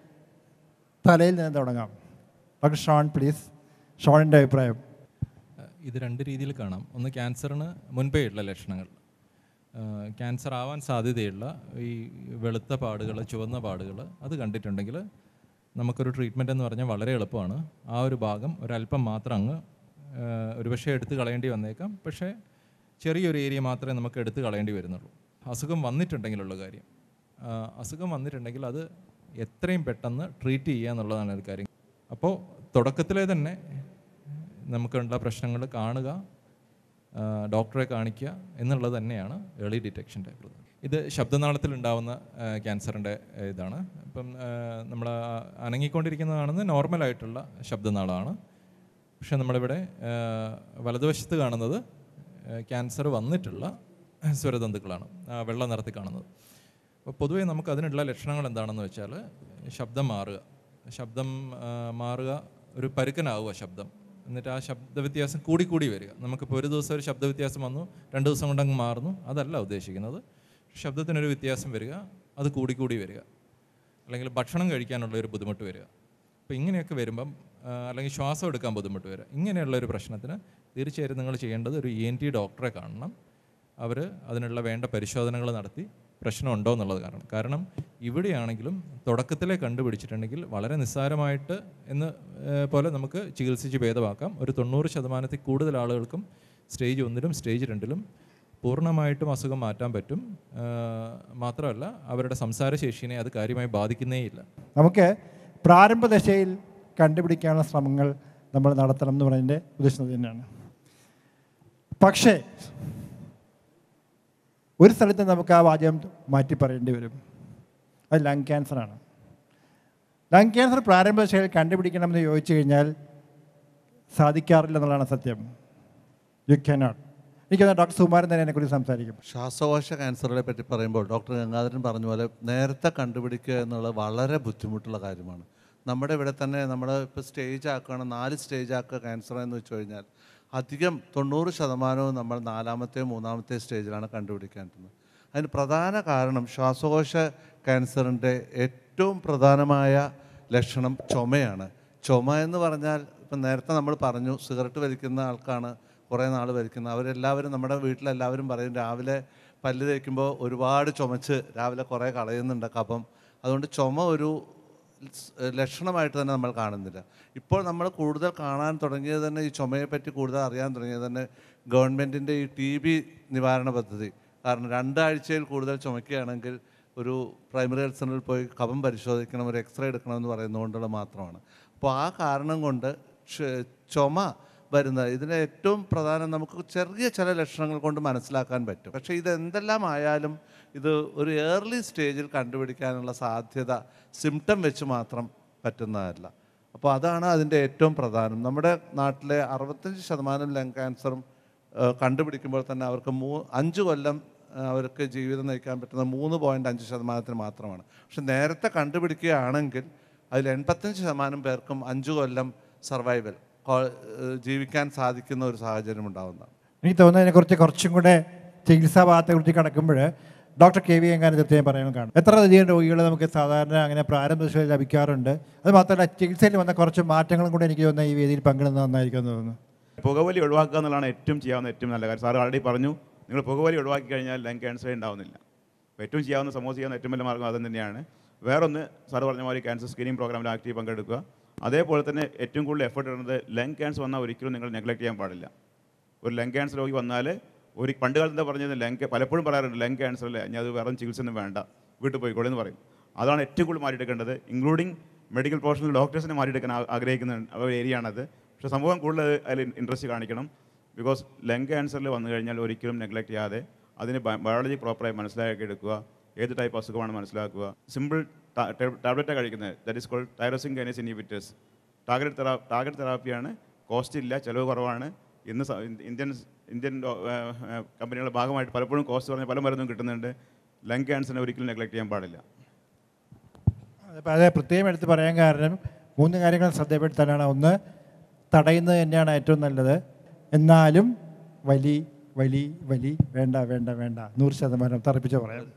തലയിൽ നിന്ന് തുടങ്ങാം ഡോക്ടർ ഷോൺ പ്ലീസ് ഷോണിൻ്റെ അഭിപ്രായം ഇത് രണ്ട് രീതിയിൽ കാണാം ഒന്ന് ക്യാൻസറിന് മുൻപേ ഉള്ള ലക്ഷണങ്ങൾ ക്യാൻസർ ആവാൻ സാധ്യതയുള്ള ഈ വെളുത്ത പാടുകൾ ചുവന്ന പാടുകൾ അത് കണ്ടിട്ടുണ്ടെങ്കിൽ നമുക്കൊരു ട്രീറ്റ്മെൻ്റ് എന്ന് പറഞ്ഞാൽ വളരെ എളുപ്പമാണ് ആ ഒരു ഭാഗം ഒരല്പം മാത്രം അങ്ങ് ഒരുപക്ഷെ എടുത്ത് കളയേണ്ടി വന്നേക്കാം പക്ഷേ ചെറിയൊരു ഏരിയ മാത്രമേ നമുക്ക് എടുത്ത് കളയേണ്ടി വരുന്നുള്ളൂ അസുഖം വന്നിട്ടുണ്ടെങ്കിലുള്ള കാര്യം ആ, അസുഖം വന്നിട്ടുണ്ടെങ്കിൽ അത് എത്രയും പെട്ടെന്ന് ട്രീറ്റ് ചെയ്യുക എന്നുള്ളതാണ് ഒരു കാര്യം അപ്പോൾ തുടക്കത്തിലെ തന്നെ നമുക്കുള്ള പ്രശ്നങ്ങൾ കാണുക ആ, ഡോക്ടറെ കാണിക്കുക എന്നുള്ളത് തന്നെയാണ് ഏർലി ഡിറ്റക്ഷൻ്റെ ഇത് ശബ്ദനാളത്തിൽ ഉണ്ടാവുന്ന ക്യാൻസറിൻ്റെ ഇതാണ് ഇപ്പം നമ്മൾ അനങ്ങിക്കൊണ്ടിരിക്കുന്നതാണെന്ന് നോർമലായിട്ടുള്ള ശബ്ദനാളമാണ് പക്ഷെ നമ്മളിവിടെ ആ, വലതുവശത്ത് കാണുന്നത് ക്യാൻസർ വന്നിട്ടുള്ള സ്വരതന്തുക്കളാണ് ആ വെള്ള നിറത്തിൽ കാണുന്നത് അപ്പോൾ പൊതുവേ നമുക്ക് അതിനുള്ള ലക്ഷണങ്ങൾ എന്താണെന്ന് വെച്ചാൽ ശബ്ദം മാറുക ശബ്ദം ആ, മാറുക ഒരു പരുക്കനാവുക ശബ്ദം എന്നിട്ട് ആ ശബ്ദ വ്യത്യാസം കൂടിക്കൂടി വരിക നമുക്കിപ്പോൾ ഒരു ദിവസം ഒരു ശബ്ദ വ്യത്യാസം വന്നു രണ്ട് ദിവസം കൊണ്ട് അങ്ങ് മാറുന്നു അതല്ല ഉദ്ദേശിക്കുന്നത് ശബ്ദത്തിനൊരു വ്യത്യാസം വരിക അത് കൂടിക്കൂടി വരിക അല്ലെങ്കിൽ ഭക്ഷണം കഴിക്കാനുള്ള ഒരു ബുദ്ധിമുട്ട് വരിക അപ്പോൾ ഇങ്ങനെയൊക്കെ വരുമ്പം ആ, അല്ലെങ്കിൽ ശ്വാസം എടുക്കാൻ ബുദ്ധിമുട്ട് വരിക ഇങ്ങനെയുള്ള ഒരു പ്രശ്നത്തിന് തീർച്ചയായും നിങ്ങൾ ചെയ്യേണ്ടത് ഒരു ഇ എൻ ടി ഡോക്ടറെ കാണണം അവർ അതിനുള്ള വേണ്ട പരിശോധനകൾ നടത്തി പ്രശ്നമുണ്ടോ എന്നുള്ളത് കാരണം കാരണം ഇവിടെയാണെങ്കിലും തുടക്കത്തിലെ കണ്ടുപിടിച്ചിട്ടുണ്ടെങ്കിൽ വളരെ നിസ്സാരമായിട്ട് എന്ന് ഏഹ്, പോലെ നമുക്ക് ചികിത്സിച്ച് ഭേദമാക്കാം ഒരു തൊണ്ണൂറ് ശതമാനത്തിൽ കൂടുതൽ ആളുകൾക്കും സ്റ്റേജ് ഒന്നിലും സ്റ്റേജ് രണ്ടിലും പൂർണ്ണമായിട്ടും അസുഖം മാറ്റാൻ പറ്റും ഏഹ്, മാത്രമല്ല അവരുടെ സംസാരശേഷിനെ അത് കാര്യമായി ബാധിക്കുന്നേയില്ല നമുക്ക് പ്രാരംഭ ദശയിൽ കണ്ടുപിടിക്കാനുള്ള ശ്രമങ്ങൾ നമ്മൾ നടത്തണം എന്ന് പറയുന്നതിൻ്റെ ഉദ്ദേശം തന്നെയാണ് പക്ഷേ ഒരു സ്ഥലത്ത് നമുക്ക് ആ വാചകം മാറ്റി പറയേണ്ടി വരും അത് ലങ് ക്യാൻസറാണ് ലങ് ക്യാൻസർ പ്രാരംഭ ദശയിൽ കണ്ടുപിടിക്കണമെന്ന് ചോദിച്ചു കഴിഞ്ഞാൽ സാധിക്കാറില്ല എന്നുള്ളതാണ് സത്യം യു കനോട്ട് എനിക്ക് ഡോക്ടർ സുമാരൻ തന്നെ അതിനെക്കുറിച്ച് സംസാരിക്കും ശ്വാസകോശ ക്യാൻസറുകളെ പറ്റി പറയുമ്പോൾ ഡോക്ടർ ഗംഗാധരൻ പറഞ്ഞ പോലെ നേരത്തെ കണ്ടുപിടിക്കുക എന്നുള്ളത് വളരെ ബുദ്ധിമുട്ടുള്ള കാര്യമാണ് നമ്മുടെ ഇവിടെ തന്നെ നമ്മൾ ഇപ്പോൾ സ്റ്റേജ് ആക്കുകയാണ് നാല് സ്റ്റേജ് ആക്കുക ക്യാൻസർ എന്ന് വെച്ച് കഴിഞ്ഞാൽ അധികം തൊണ്ണൂറ് ശതമാനവും നമ്മൾ നാലാമത്തെ മൂന്നാമത്തെ സ്റ്റേജിലാണ് കണ്ടുപിടിക്കാൻ പറ്റുന്നത് അതിന് പ്രധാന കാരണം ശ്വാസകോശ ക്യാൻസറിൻ്റെ ഏറ്റവും പ്രധാനമായ ലക്ഷണം ചുമയാണ് ചുമ എന്ന് പറഞ്ഞാൽ ഇപ്പം നേരത്തെ നമ്മൾ പറഞ്ഞു സിഗരറ്റ് വലിക്കുന്ന ആൾക്കാണ് കുറേ നാൾ വലിക്കുന്നത് അവരെല്ലാവരും നമ്മുടെ വീട്ടിലെല്ലാവരും പറയും രാവിലെ പല്ല് തേക്കുമ്പോൾ ഒരുപാട് ചുമച്ച് രാവിലെ കുറേ കളയുന്നുണ്ട് കഫം അതുകൊണ്ട് ചുമ ഒരു സ് ലക്ഷണമായിട്ട് തന്നെ നമ്മൾ കാണുന്നില്ല ഇപ്പോൾ നമ്മൾ കൂടുതൽ കാണാൻ തുടങ്ങിയത് തന്നെ ഈ ചുമയെ പറ്റി കൂടുതൽ അറിയാൻ തുടങ്ങിയത് തന്നെ ഗവൺമെൻറ്റിൻ്റെ ഈ ടി ബി നിവാരണ പദ്ധതി കാരണം രണ്ടാഴ്ചയിൽ കൂടുതൽ ചുമക്കുകയാണെങ്കിൽ ഒരു പ്രൈമറി ഹെൽത്ത് സെൻ്ററിൽ പോയി കഫം പരിശോധിക്കണം ഒരു എക്സ്റേ എടുക്കണമെന്ന് പറയുന്നതുകൊണ്ടുള്ള മാത്രമാണ് അപ്പോൾ ആ കാരണം കൊണ്ട് ക്ഷ- ചുമ വരുന്നത് ഇതിന് ഏറ്റവും പ്രധാനം നമുക്ക് ചെറിയ ചില ലക്ഷണങ്ങൾ കൊണ്ട് മനസ്സിലാക്കാൻ പറ്റും പക്ഷേ ഇത് എന്തെല്ലാം ആയാലും ഇത് ഒരു ഏർലി സ്റ്റേജിൽ കണ്ടുപിടിക്കാനുള്ള സാധ്യത സിംറ്റം വെച്ച് മാത്രം പറ്റുന്നതല്ല അപ്പോൾ അതാണ് അതിൻ്റെ ഏറ്റവും പ്രധാനം നമ്മുടെ നാട്ടിലെ അറുപത്തഞ്ച് ശതമാനം ലങ് ക്യാൻസറും ഏഹ്, കണ്ടുപിടിക്കുമ്പോൾ തന്നെ അവർക്ക് മൂ അഞ്ച് കൊല്ലം ഏഹ്, അവർക്ക് ജീവിതം നയിക്കാൻ പറ്റുന്ന മൂന്ന് പോയിൻറ്റ് അഞ്ച് ശതമാനത്തിന് മാത്രമാണ് പക്ഷെ നേരത്തെ കണ്ടുപിടിക്കുകയാണെങ്കിൽ അതിൽ എൺപത്തഞ്ച് ശതമാനം പേർക്കും അഞ്ച് കൊല്ലം സർവൈവൽ ജീവിക്കാൻ സാധിക്കുന്ന ഒരു സാഹചര്യം ഉണ്ടാകുന്നതാണ് എനിക്ക് തോന്നുന്നു അതിനെക്കുറിച്ച് കുറച്ചും കൂടെ ചികിത്സാ ഭാഗത്തെക്കുറിച്ച് കിടക്കുമ്പോൾ ഡോക്ടർ കെ വി എങ്ങാനും തീർച്ചയായും പറയാൻ കാണും എത്ര അധികം രോഗികൾ നമുക്ക് സാധാരണ അങ്ങനെ പ്രാരംഭ ദശയിൽ ലഭിക്കാറുണ്ട് അത് മാത്രമല്ല ചികിത്സയിൽ വന്ന കുറച്ച് മാറ്റങ്ങളും കൂടെ എനിക്ക് തോന്നുന്നു ഈ വേദിയിൽ പങ്കിടുന്നത് നന്നായിരിക്കും എന്ന് തോന്നുന്നു പുകവലി ഒഴിവാക്കുക എന്നുള്ളതാണ് ഏറ്റവും ചെയ്യാവുന്ന ഏറ്റവും നല്ല കാര്യം സാർ ആൾറെഡി പറഞ്ഞു നിങ്ങൾ പുകവലി ഒഴിവാക്കി കഴിഞ്ഞാൽ ലങ് ക്യാൻസർ ഉണ്ടാവുന്നില്ല അപ്പോൾ ഏറ്റവും ചെയ്യാവുന്ന സമൂഹം ചെയ്യാവുന്ന ഏറ്റവും വലിയ മാർഗ്ഗം അത് തന്നെയാണ് വേറൊന്ന് സാർ പറഞ്ഞ മാതിരി ക്യാൻസർ സ്ക്രീനിങ് പ്രോഗ്രാമിൽ ആക്റ്റീവ് പങ്കെടുക്കുക അതേപോലെ തന്നെ ഏറ്റവും കൂടുതൽ എഫേർട്ട് ഇടുന്നത് ലങ് ക്യാൻസർ വന്നാൽ ഒരിക്കലും നിങ്ങൾ നെഗ്ലക്ട് ചെയ്യാൻ പാടില്ല ഒരു ലങ് ക്യാൻസർ രോഗി വന്നാൽ ഒരു പണ്ട് കാലത്ത് എന്താ പറഞ്ഞത് ലങ് പലപ്പോഴും പറയാറുണ്ട് ലങ് ക്യാൻസർ അല്ലേ ഞാൻ അത് വേറെ ചികിത്സ ഒന്നും വേണ്ട വീട്ടിൽ പോയിക്കോളെ എന്ന് പറയും അതാണ് ഏറ്റവും കൂടുതൽ മാറ്റിയെടുക്കേണ്ടത് ഇൻക്ലൂഡിങ് മെഡിക്കൽ പ്രൊഫഷണൽ ഡോക്ടേഴ്സിനെ മാറ്റിയെടുക്കാൻ ആ- ആഗ്രഹിക്കുന്ന ഒരു ഏരിയ ആണത് പക്ഷേ സമൂഹം കൂടുതൽ അതിൽ ഇൻട്രസ്റ്റ് കാണിക്കണം ബിക്കോസ് ലങ് ക്യാൻസറിൽ വന്നു കഴിഞ്ഞാൽ ഒരിക്കലും നെഗ്ലക്ട് ചെയ്യാതെ അതിന് ബയോളജി പ്രോപ്പറായി മനസ്സിലാക്കി എടുക്കുക ഏത് ടൈപ്പ് അസുഖമാണ് മനസ്സിലാക്കുക സിമ്പിൾ ടാബ്ലറ്റാണ് കഴിക്കുന്നത് that is called tyrosine kinase inhibitors target തെറാ ടാർഗറ്റ് തെറാപ്പിയാണ് കോസ്റ്റ് ഇല്ല ചിലവ് കുറവാണ് ഇന്ന് സ- ഇന്ത്യൻ ഇന്ത്യൻ ഡോ- ഏ, ഏ, കമ്പനികളുടെ ഭാഗമായിട്ട് പലപ്പോഴും കോസ്റ്റ് പറഞ്ഞ പല മരുന്നും കിട്ടുന്നുണ്ട് ലങ് ക്യാൻസറിനെ ഒരിക്കലും നെഗ്ലക്ട് ചെയ്യാൻ പാടില്ല അപ്പോൾ അത് പ്രത്യേകം എടുത്ത് പറയാൻ കാരണം മൂന്ന് കാര്യങ്ങൾ ശ്രദ്ധപ്പെടുത്താനാണ് ഒന്ന് തടയുന്നത് തന്നെയാണ് ഏറ്റവും നല്ലത് എന്നാലും വലി വലി വലി വേണ്ട വേണ്ട വേണ്ട നൂറ് ശതമാനം തറപ്പിച്ച് പറയാം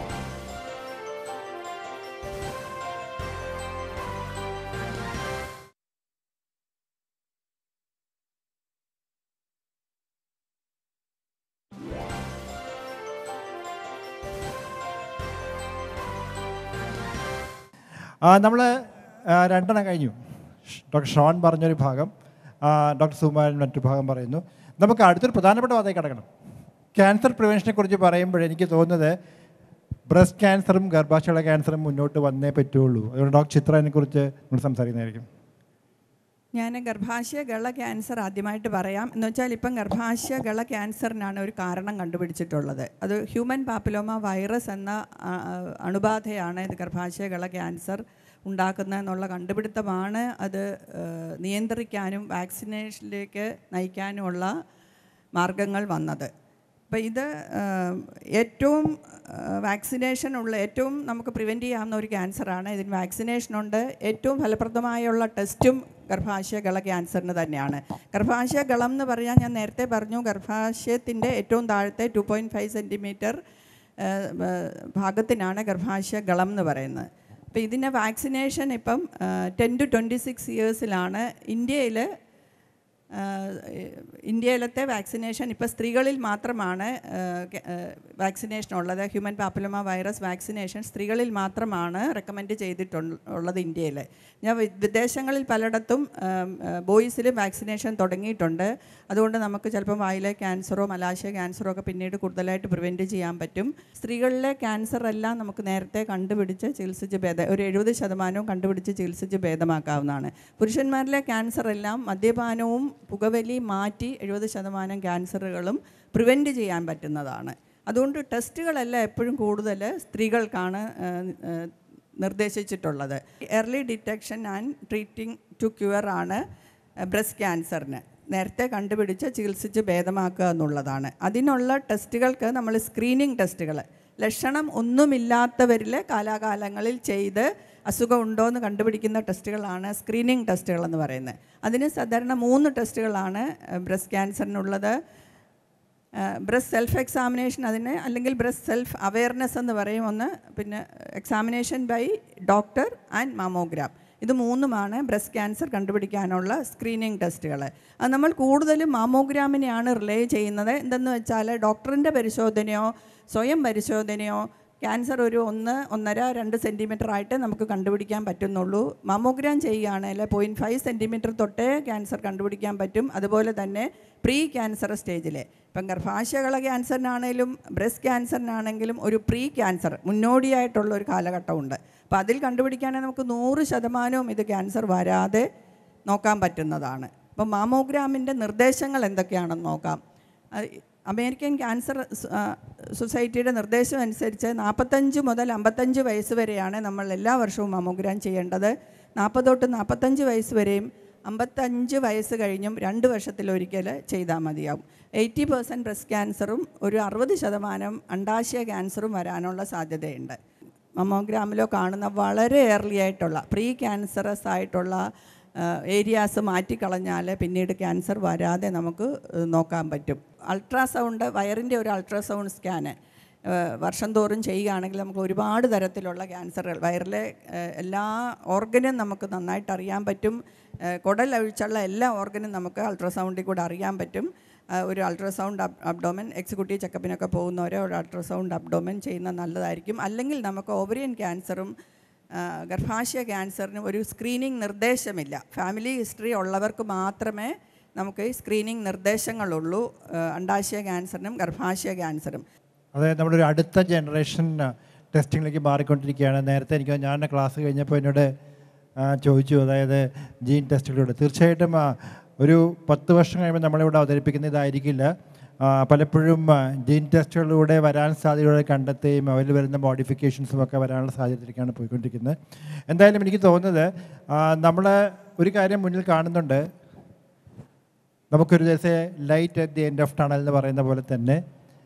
നമ്മൾ രണ്ടെണ്ണം കഴിഞ്ഞു ഡോക്ടർ ഷോൺ പറഞ്ഞൊരു ഭാഗം ആ, ഡോക്ടർ സുമാരൻ മറ്റൊരു ഭാഗം പറയുന്നു നമുക്ക് അടുത്തൊരു പ്രധാനപ്പെട്ട വാദമായി കിടക്കണം ക്യാൻസർ പ്രിവെൻഷനെ കുറിച്ച് പറയുമ്പോൾ എനിക്ക് തോന്നുന്നത് ബ്രസ്റ്റ് ക്യാൻസറും ഗർഭാശയമുള്ള ക്യാൻസറും മുന്നോട്ട് വന്നേ പറ്റുള്ളൂ അതുകൊണ്ട് ഡോക്ടർ ചിത്ര അതിനെക്കുറിച്ച് നമ്മൾ സംസാരിക്കുന്നതായിരിക്കും ഞാൻ ഗർഭാശയ ഗള ക്യാൻസർ ആദ്യമായിട്ട് പറയാം എന്ന് വെച്ചാൽ ഇപ്പം ഗർഭാശയ ഗള ക്യാൻസറിനാണ് ഒരു കാരണം കണ്ടുപിടിച്ചിട്ടുള്ളത് അത് ഹ്യൂമൻ പാപ്പിലോമ വൈറസ് എന്ന ആ, ആ, അണുബാധയാണ് ഇത് ഗർഭാശയ ഗള ക്യാൻസർ ഉണ്ടാക്കുന്നതെന്നുള്ള കണ്ടുപിടുത്തമാണ് അത് ആ, നിയന്ത്രിക്കാനും വാക്സിനേഷനിലേക്ക് നയിക്കാനുമുള്ള മാർഗങ്ങൾ വന്നത് അപ്പോൾ ഇത് ആ, ഏറ്റവും വാക്സിനേഷൻ ഉള്ള ഏറ്റവും നമുക്ക് പ്രിവെൻറ്റ് ചെയ്യാവുന്ന ഒരു ക്യാൻസറാണ് ഇതിന് വാക്സിനേഷനുണ്ട് ഏറ്റവും ഫലപ്രദമായുള്ള ടെസ്റ്റും ഗർഭാശയ ഗള ക്യാൻസറിന് തന്നെയാണ് ഗർഭാശയ ഗളം എന്ന് പറയാൻ ഞാൻ നേരത്തെ പറഞ്ഞു ഗർഭാശയത്തിൻ്റെ ഏറ്റവും താഴത്തെ ടു പോയിൻറ്റ് ഫൈവ് സെൻറ്റിമീറ്റർ ഭാഗത്തിനാണ് ഗർഭാശയ ഗളം എന്ന് പറയുന്നത് അപ്പോൾ ഇതിൻ്റെ വാക്സിനേഷൻ ഇപ്പം ടെൻ ടു ട്വൻറ്റി സിക്സ് ഇയേഴ്സിലാണ് ഇന്ത്യയിൽ ഇന്ത്യയിലത്തെ വാക്സിനേഷൻ ഇപ്പോൾ സ്ത്രീകളിൽ മാത്രമാണ് വാക്സിനേഷൻ ഉള്ളത് ഹ്യൂമൻ പാപ്പിലോമ വൈറസ് വാക്സിനേഷൻ സ്ത്രീകളിൽ മാത്രമാണ് റെക്കമെൻഡ് ചെയ്തിട്ടുള്ളത് ഇന്ത്യയിൽ ഞാൻ വി- വിദേശങ്ങളിൽ പലയിടത്തും ബോയ്സിലും വാക്സിനേഷൻ തുടങ്ങിയിട്ടുണ്ട് അതുകൊണ്ട് നമുക്ക് ചിലപ്പം വായിലെ ക്യാൻസറോ മലാശയ ക്യാൻസറോ ഒക്കെ പിന്നീട് കൂടുതലായിട്ട് പ്രിവെൻറ്റ് ചെയ്യാൻ പറ്റും സ്ത്രീകളിലെ ക്യാൻസർ എല്ലാം നമുക്ക് നേരത്തെ കണ്ടുപിടിച്ച് ചികിത്സിച്ച് ഭേദ ഒരു എഴുപത് ശതമാനവും കണ്ടുപിടിച്ച് ചികിത്സിച്ച് ഭേദമാക്കാവുന്നതാണ് പുരുഷന്മാരിലെ ക്യാൻസർ എല്ലാം മദ്യപാനവും പുകവലി മാറ്റി എഴുപത് ശതമാനം ക്യാൻസറുകളും പ്രിവെൻറ്റ് ചെയ്യാൻ പറ്റുന്നതാണ് അതുകൊണ്ട് ടെസ്റ്റുകളെല്ലാം എപ്പോഴും കൂടുതൽ സ്ത്രീകൾക്കാണ് ആ, ആ, നിർദ്ദേശിച്ചിട്ടുള്ളത് early detection and treating to cure ആണ് ബ്രസ്റ്റ് ക്യാൻസറിന് നേരത്തെ കണ്ടുപിടിച്ച് ചികിത്സിച്ച് ഭേദമാക്കുക എന്നുള്ളതാണ് അതിനുള്ള ടെസ്റ്റുകൾക്ക് നമ്മൾ സ്ക്രീനിങ് ടെസ്റ്റുകൾ ലക്ഷണം ഒന്നുമില്ലാത്തവരിൽ കാലാകാലങ്ങളിൽ ചെയ്ത് അസുഖം ഉണ്ടോ എന്ന് കണ്ടുപിടിക്കുന്ന ടെസ്റ്റുകളാണ് സ്ക്രീനിങ് ടെസ്റ്റുകൾ എന്ന് പറയുന്നത് അതിന് സാധാരണ മൂന്ന് ടെസ്റ്റുകളാണ് ബ്രസ്റ്റ് ക്യാൻസറിനുള്ളത് ബ്രസ്റ്റ് സെൽഫ് എക്സാമിനേഷൻ അതിന് അല്ലെങ്കിൽ ബ്രസ്റ്റ് സെൽഫ് അവയർനെസ് എന്ന് പറയും ഒന്ന് പിന്നെ examination by doctor and mammogram ഇത് മൂന്നുമാണ് ബ്രസ്റ്റ് ക്യാൻസർ കണ്ടുപിടിക്കാനുള്ള സ്ക്രീനിങ് ടെസ്റ്റുകൾ അത് നമ്മൾ കൂടുതലും മാമോഗ്രാമിനെയാണ് റിലേ ചെയ്യുന്നത് എന്തെന്ന് വെച്ചാൽ ഡോക്ടറിൻ്റെ പരിശോധനയോ സ്വയം പരിശോധനയോ ക്യാൻസർ ഒരു ഒന്ന് ഒന്നര രണ്ട് സെൻറ്റിമീറ്റർ ആയിട്ട് നമുക്ക് കണ്ടുപിടിക്കാൻ പറ്റുന്നുള്ളൂ മാമോഗ്രാം ചെയ്യുകയാണെങ്കിൽ പോയിൻറ്റ് ഫൈവ് സെൻറ്റിമീറ്റർ തൊട്ടേ ക്യാൻസർ കണ്ടുപിടിക്കാൻ പറ്റും അതുപോലെ തന്നെ പ്രീ ക്യാൻസർ സ്റ്റേജിൽ ഇപ്പം ഗർഭാശയകള ക്യാൻസറിനാണേലും ബ്രസ്റ്റ് ക്യാൻസറിനാണെങ്കിലും ഒരു പ്രീ ക്യാൻസർ മുന്നോടിയായിട്ടുള്ള ഒരു കാലഘട്ടമുണ്ട് അപ്പോൾ അതിൽ കണ്ടുപിടിക്കുകയാണെങ്കിൽ നമുക്ക് നൂറ് ശതമാനവും ഇത് ക്യാൻസർ വരാതെ നോക്കാൻ പറ്റുന്നതാണ് അപ്പം മാമോഗ്രാമിൻ്റെ നിർദ്ദേശങ്ങൾ എന്തൊക്കെയാണെന്ന് നോക്കാം അത് അമേരിക്കൻ ക്യാൻസർ സ- ആ, സൊസൈറ്റിയുടെ നിർദ്ദേശം അനുസരിച്ച് നാൽപ്പത്തഞ്ച് മുതൽ അമ്പത്തഞ്ച് വയസ്സ് വരെയാണ് നമ്മൾ എല്ലാ വർഷവും മമോഗ്രാം ചെയ്യേണ്ടത് നാൽപ്പത് തൊട്ട് നാൽപ്പത്തഞ്ച് വയസ്സ് വരെയും അമ്പത്തഞ്ച് വയസ്സ് കഴിഞ്ഞും രണ്ട് വർഷത്തിലൊരിക്കൽ ചെയ്താൽ മതിയാവും എയ്റ്റി പെർസെൻറ്റ് ബ്രസ്റ്റ് ക്യാൻസറും ഒരു അറുപത് ശതമാനം അണ്ടാശയ ക്യാൻസറും വരാനുള്ള സാധ്യതയുണ്ട് മമോഗ്രാമിലോ കാണുന്ന വളരെ ഏർലി ആയിട്ടുള്ള പ്രീ ക്യാൻസറസ് ആയിട്ടുള്ള ഏരിയാസ് മാറ്റിക്കളഞ്ഞാൽ പിന്നീട് ക്യാൻസർ വരാതെ നമുക്ക് ഏഹ്, നോക്കാൻ പറ്റും അൾട്രാസൗണ്ട് വയറിൻ്റെ ഒരു അൾട്രാസൗണ്ട് സ്കാന് വർഷം തോറും ചെയ്യുകയാണെങ്കിൽ നമുക്ക് ഒരുപാട് തരത്തിലുള്ള ക്യാൻസറുകൾ വയറിലെ ഏഹ്, എല്ലാ ഓർഗനും നമുക്ക് നന്നായിട്ട് അറിയാൻ പറ്റും ഏഹ്, കുടലൊഴിച്ചുള്ള എല്ലാ ഓർഗനും നമുക്ക് അൾട്രാസൗണ്ടിൽ കൂടെ അറിയാൻ പറ്റും ആ, ഒരു അൾട്രാസൗണ്ട് അബ് അബ്ഡോമൻ എക്സിക്യൂട്ടീവ് ചെക്കപ്പിനൊക്കെ പോകുന്നവരെ ഒരു അൾട്രാസൗണ്ട് അബ്ഡോമൻ ചെയ്യുന്നത് നല്ലതായിരിക്കും അല്ലെങ്കിൽ നമുക്ക് ഓവറിയൻ ക്യാൻസറും ആ, ഗർഭാശയ ക്യാൻസറിനും ഒരു സ്ക്രീനിങ് നിർദ്ദേശമില്ല ഫാമിലി ഹിസ്റ്ററി ഉള്ളവർക്ക് മാത്രമേ നമുക്ക് ഈ സ്ക്രീനിങ് നിർദ്ദേശങ്ങളുള്ളൂ ആ, അണ്ടാശയ ക്യാൻസറിനും ഗർഭാശയ ക്യാൻസറും അതായത് നമ്മുടെ ഒരു അടുത്ത ജനറേഷൻ ടെസ്റ്റിങ്ങിലേക്ക് മാറിക്കൊണ്ടിരിക്കുകയാണ് നേരത്തെ എനിക്ക് ഞാൻ ക്ലാസ് കഴിഞ്ഞപ്പോൾ എന്നോട് ആ, ചോദിച്ചു അതായത് ജീൻ ടെസ്റ്റുകളോട് തീർച്ചയായിട്ടും ആ, ഒരു പത്ത് വർഷം കഴിയുമ്പോൾ നമ്മളിവിടെ അവതരിപ്പിക്കുന്ന ഇതായിരിക്കില്ല ആ, പലപ്പോഴും ആ, ജീൻ ടെസ്റ്റുകളിലൂടെ വരാൻ സാധ്യതകളെ കണ്ടെത്തുകയും അവരിൽ വരുന്ന മോഡിഫിക്കേഷൻസും ഒക്കെ വരാനുള്ള സാഹചര്യത്തിലേക്കാണ് പോയിക്കൊണ്ടിരിക്കുന്നത് എന്തായാലും എനിക്ക് തോന്നുന്നത് നമ്മൾ ഒരു കാര്യം മുന്നിൽ കാണുന്നുണ്ട് നമുക്കൊരു ദിവസം light at the end of tunnel എന്ന് പറയുന്ന പോലെ തന്നെ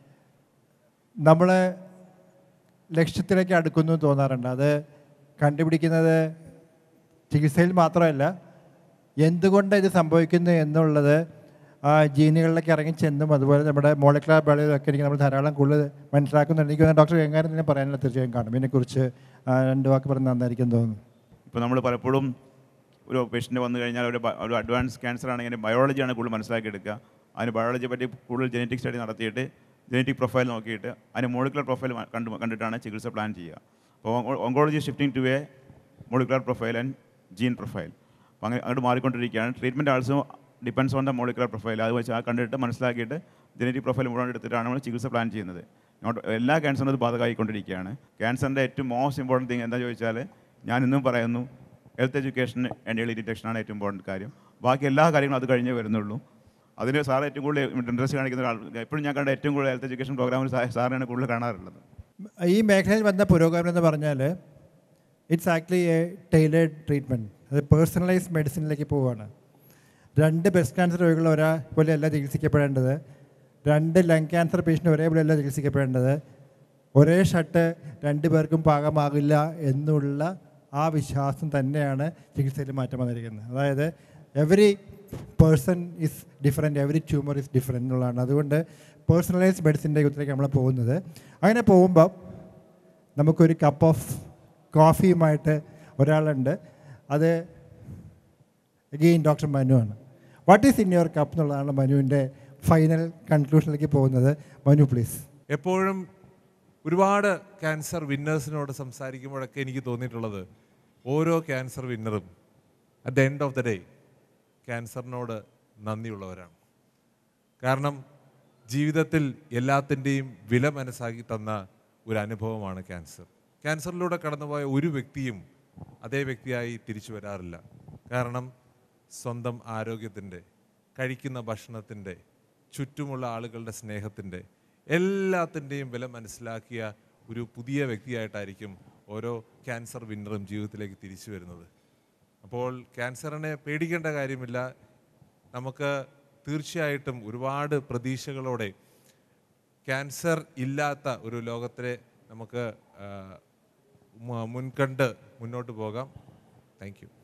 നമ്മൾ ലക്ഷ്യത്തിലേക്ക് അടുക്കുന്നു എന്ന് തോന്നാറുണ്ട് അത് കണ്ടുപിടിക്കുന്നത് ചികിത്സയിൽ മാത്രമല്ല എന്തുകൊണ്ട് ഇത് സംഭവിക്കുന്നു എന്നുള്ളത് ആ ജീനുകളിലേക്ക് ഇറങ്ങി ചെന്നും അതുപോലെ നമ്മുടെ മോളിക്കുലർ ബയോളജിയിലൊക്കെ എനിക്ക് നമ്മൾ ധാരാളം കൂടുതൽ മനസ്സിലാക്കുന്നുണ്ട് എനിക്ക് തോന്നുന്നു ഡോക്ടർ ഗംഗാരൻ തന്നെ പറയാനുള്ള തീർച്ചയായും കാണും ഇതിനെക്കുറിച്ച് ആ, രണ്ട് വാക്ക് പറഞ്ഞ് നന്നായിരിക്കും തോന്നുന്നു ഇപ്പോൾ നമ്മൾ പലപ്പോഴും ഒരു പേഷ്യൻ്റ് വന്നു കഴിഞ്ഞാൽ ഒരു ബ- ഒരു അഡ്വാൻസ് ക്യാൻസർ ആണെങ്കിൽ ബയോളജിയാണ് കൂടുതൽ മനസ്സിലാക്കിയെടുക്കുക അതിന് ബയോളജിയെ പറ്റി കൂടുതൽ ജനറ്റിക് സ്റ്റഡി നടത്തിയിട്ട് ജനറ്റിക് പ്രൊഫൈൽ നോക്കിയിട്ട് അതിന് മോളിക്കുലർ പ്രൊഫൈൽ കണ്ടു കണ്ടിട്ടാണ് ചികിത്സ പ്ലാൻ ചെയ്യുക അപ്പോൾ oncology shifting to a molecular profile and gene profile അപ്പോൾ അങ്ങനെ അങ്ങോട്ട് മാറിക്കൊണ്ടിരിക്കുകയാണ് treatment also depends on the molecular profile അത് വെച്ച് ആ കണ്ടിട്ട് മനസ്സിലാക്കിയിട്ട് ജനറ്റിക് പ്രൊഫൈൽ മുഴുവൻ എടുത്തിട്ടാണ് നമ്മൾ ചികിത്സ പ്ലാൻ ചെയ്യുന്നത് നോട്ട് എല്ലാ ക്യാൻസറിനും അത് ബാധകമായിക്കൊണ്ടിരിക്കുകയാണ് ക്യാൻസറിൻ്റെ ഏറ്റവും മോസ്റ്റ് ഇമ്പോർട്ടൻറ്റ് തിങ് എന്താ ചോദിച്ചാൽ ഞാൻ ഇന്നും പറയുന്നു ഹെൽത്ത് എഡ്യൂക്കേഷൻ ആൻഡ് ഏർലി ഡിറ്റക്ഷനാണ് ഏറ്റവും ഇമ്പോർട്ടൻറ്റ് കാര്യം ബാക്കി എല്ലാ കാര്യങ്ങളും അത് കഴിഞ്ഞേ വരുന്നുള്ളൂ അതിന് സാർ ഏറ്റവും കൂടുതൽ ഇൻട്രസ്റ്റ് കാണിക്കുന്ന ഒരാൾ എപ്പോഴും ഞാൻ കണ്ട ഏറ്റവും കൂടുതൽ ഹെൽത്ത് എഡ്യൂക്കേഷൻ പ്രോഗ്രാമിൽ സാറിനാണ് കൂടുതൽ കാണാറുള്ളത് ഈ മേഖലയിൽ വന്ന പുരോഗമനം എന്ന് പറഞ്ഞാൽ it's actually a tailored treatment അത് പേഴ്സണലൈസ്ഡ് മെഡിസിനിലേക്ക് പോവുകയാണ് രണ്ട് ബ്രസ്റ്റ് ക്യാൻസർ രോഗികൾ ഒരേപോലെ അല്ല ചികിത്സിക്കപ്പെടേണ്ടത് രണ്ട് ലങ് ക്യാൻസർ പേഷ്യൻ്റ് ഒരേപോലെ അല്ല ചികിത്സിക്കപ്പെടേണ്ടത് ഒരേ ഷർട്ട് രണ്ട് പേർക്കും പാകമാകില്ല എന്നുള്ള ആ വിശ്വാസം തന്നെയാണ് ചികിത്സയിൽ മാറ്റം വന്നിരിക്കുന്നത് അതായത് every person is different every tumour is different എന്നുള്ളതാണ് അതുകൊണ്ട് പേഴ്സണലൈസ്ഡ് മെഡിസിൻ്റെ യുദ്ധത്തിലേക്ക് നമ്മൾ പോകുന്നത് അങ്ങനെ പോകുമ്പോൾ നമുക്കൊരു കപ്പ് ഓഫ് കോഫിയുമായിട്ട് ഒരാളുണ്ട് അത് അഗെയിൻ ഡോക്ടർ മനു ആണ് what is in your cup എന്നുള്ളതാണ് മനുവിൻ്റെ ഫൈനൽ കൺക്ലൂഷനിലേക്ക് പോകുന്നത് മനു പ്ലീസ് എപ്പോഴും ഒരുപാട് ക്യാൻസർ വിന്നേഴ്സിനോട് സംസാരിക്കുമ്പോഴൊക്കെ എനിക്ക് തോന്നിയിട്ടുള്ളത് ഓരോ ക്യാൻസർ വിന്നറും at the end of the day ക്യാൻസറിനോട് നന്ദിയുള്ളവരാണ് കാരണം ജീവിതത്തിൽ എല്ലാത്തിൻ്റെയും വില മനസ്സാക്കി തന്ന ഒരു അനുഭവമാണ് ക്യാൻസർ ക്യാൻസറിലൂടെ കടന്നുപോയ ഒരു വ്യക്തിയും അതേ വ്യക്തിയായി തിരിച്ചു വരാറില്ല കാരണം സ്വന്തം ആരോഗ്യത്തിൻ്റെ കഴിക്കുന്ന ഭക്ഷണത്തിൻ്റെ ചുറ്റുമുള്ള ആളുകളുടെ സ്നേഹത്തിൻ്റെ എല്ലാത്തിൻ്റെയും വില മനസ്സിലാക്കിയ ഒരു പുതിയ വ്യക്തിയായിട്ടായിരിക്കും ഓരോ ക്യാൻസർ വിന്നറും ജീവിതത്തിലേക്ക് തിരിച്ചു വരുന്നത് അപ്പോൾ ക്യാൻസറിനെ പേടിക്കേണ്ട കാര്യമില്ല നമുക്ക് തീർച്ചയായിട്ടും ഒരുപാട് പ്രതീക്ഷകളോടെ ക്യാൻസർ ഇല്ലാത്ത ഒരു ലോകത്തിലെ നമുക്ക് ആ, മ- മുൻകണ്ട് മുന്നോട്ട് പോകാം താങ്ക് യു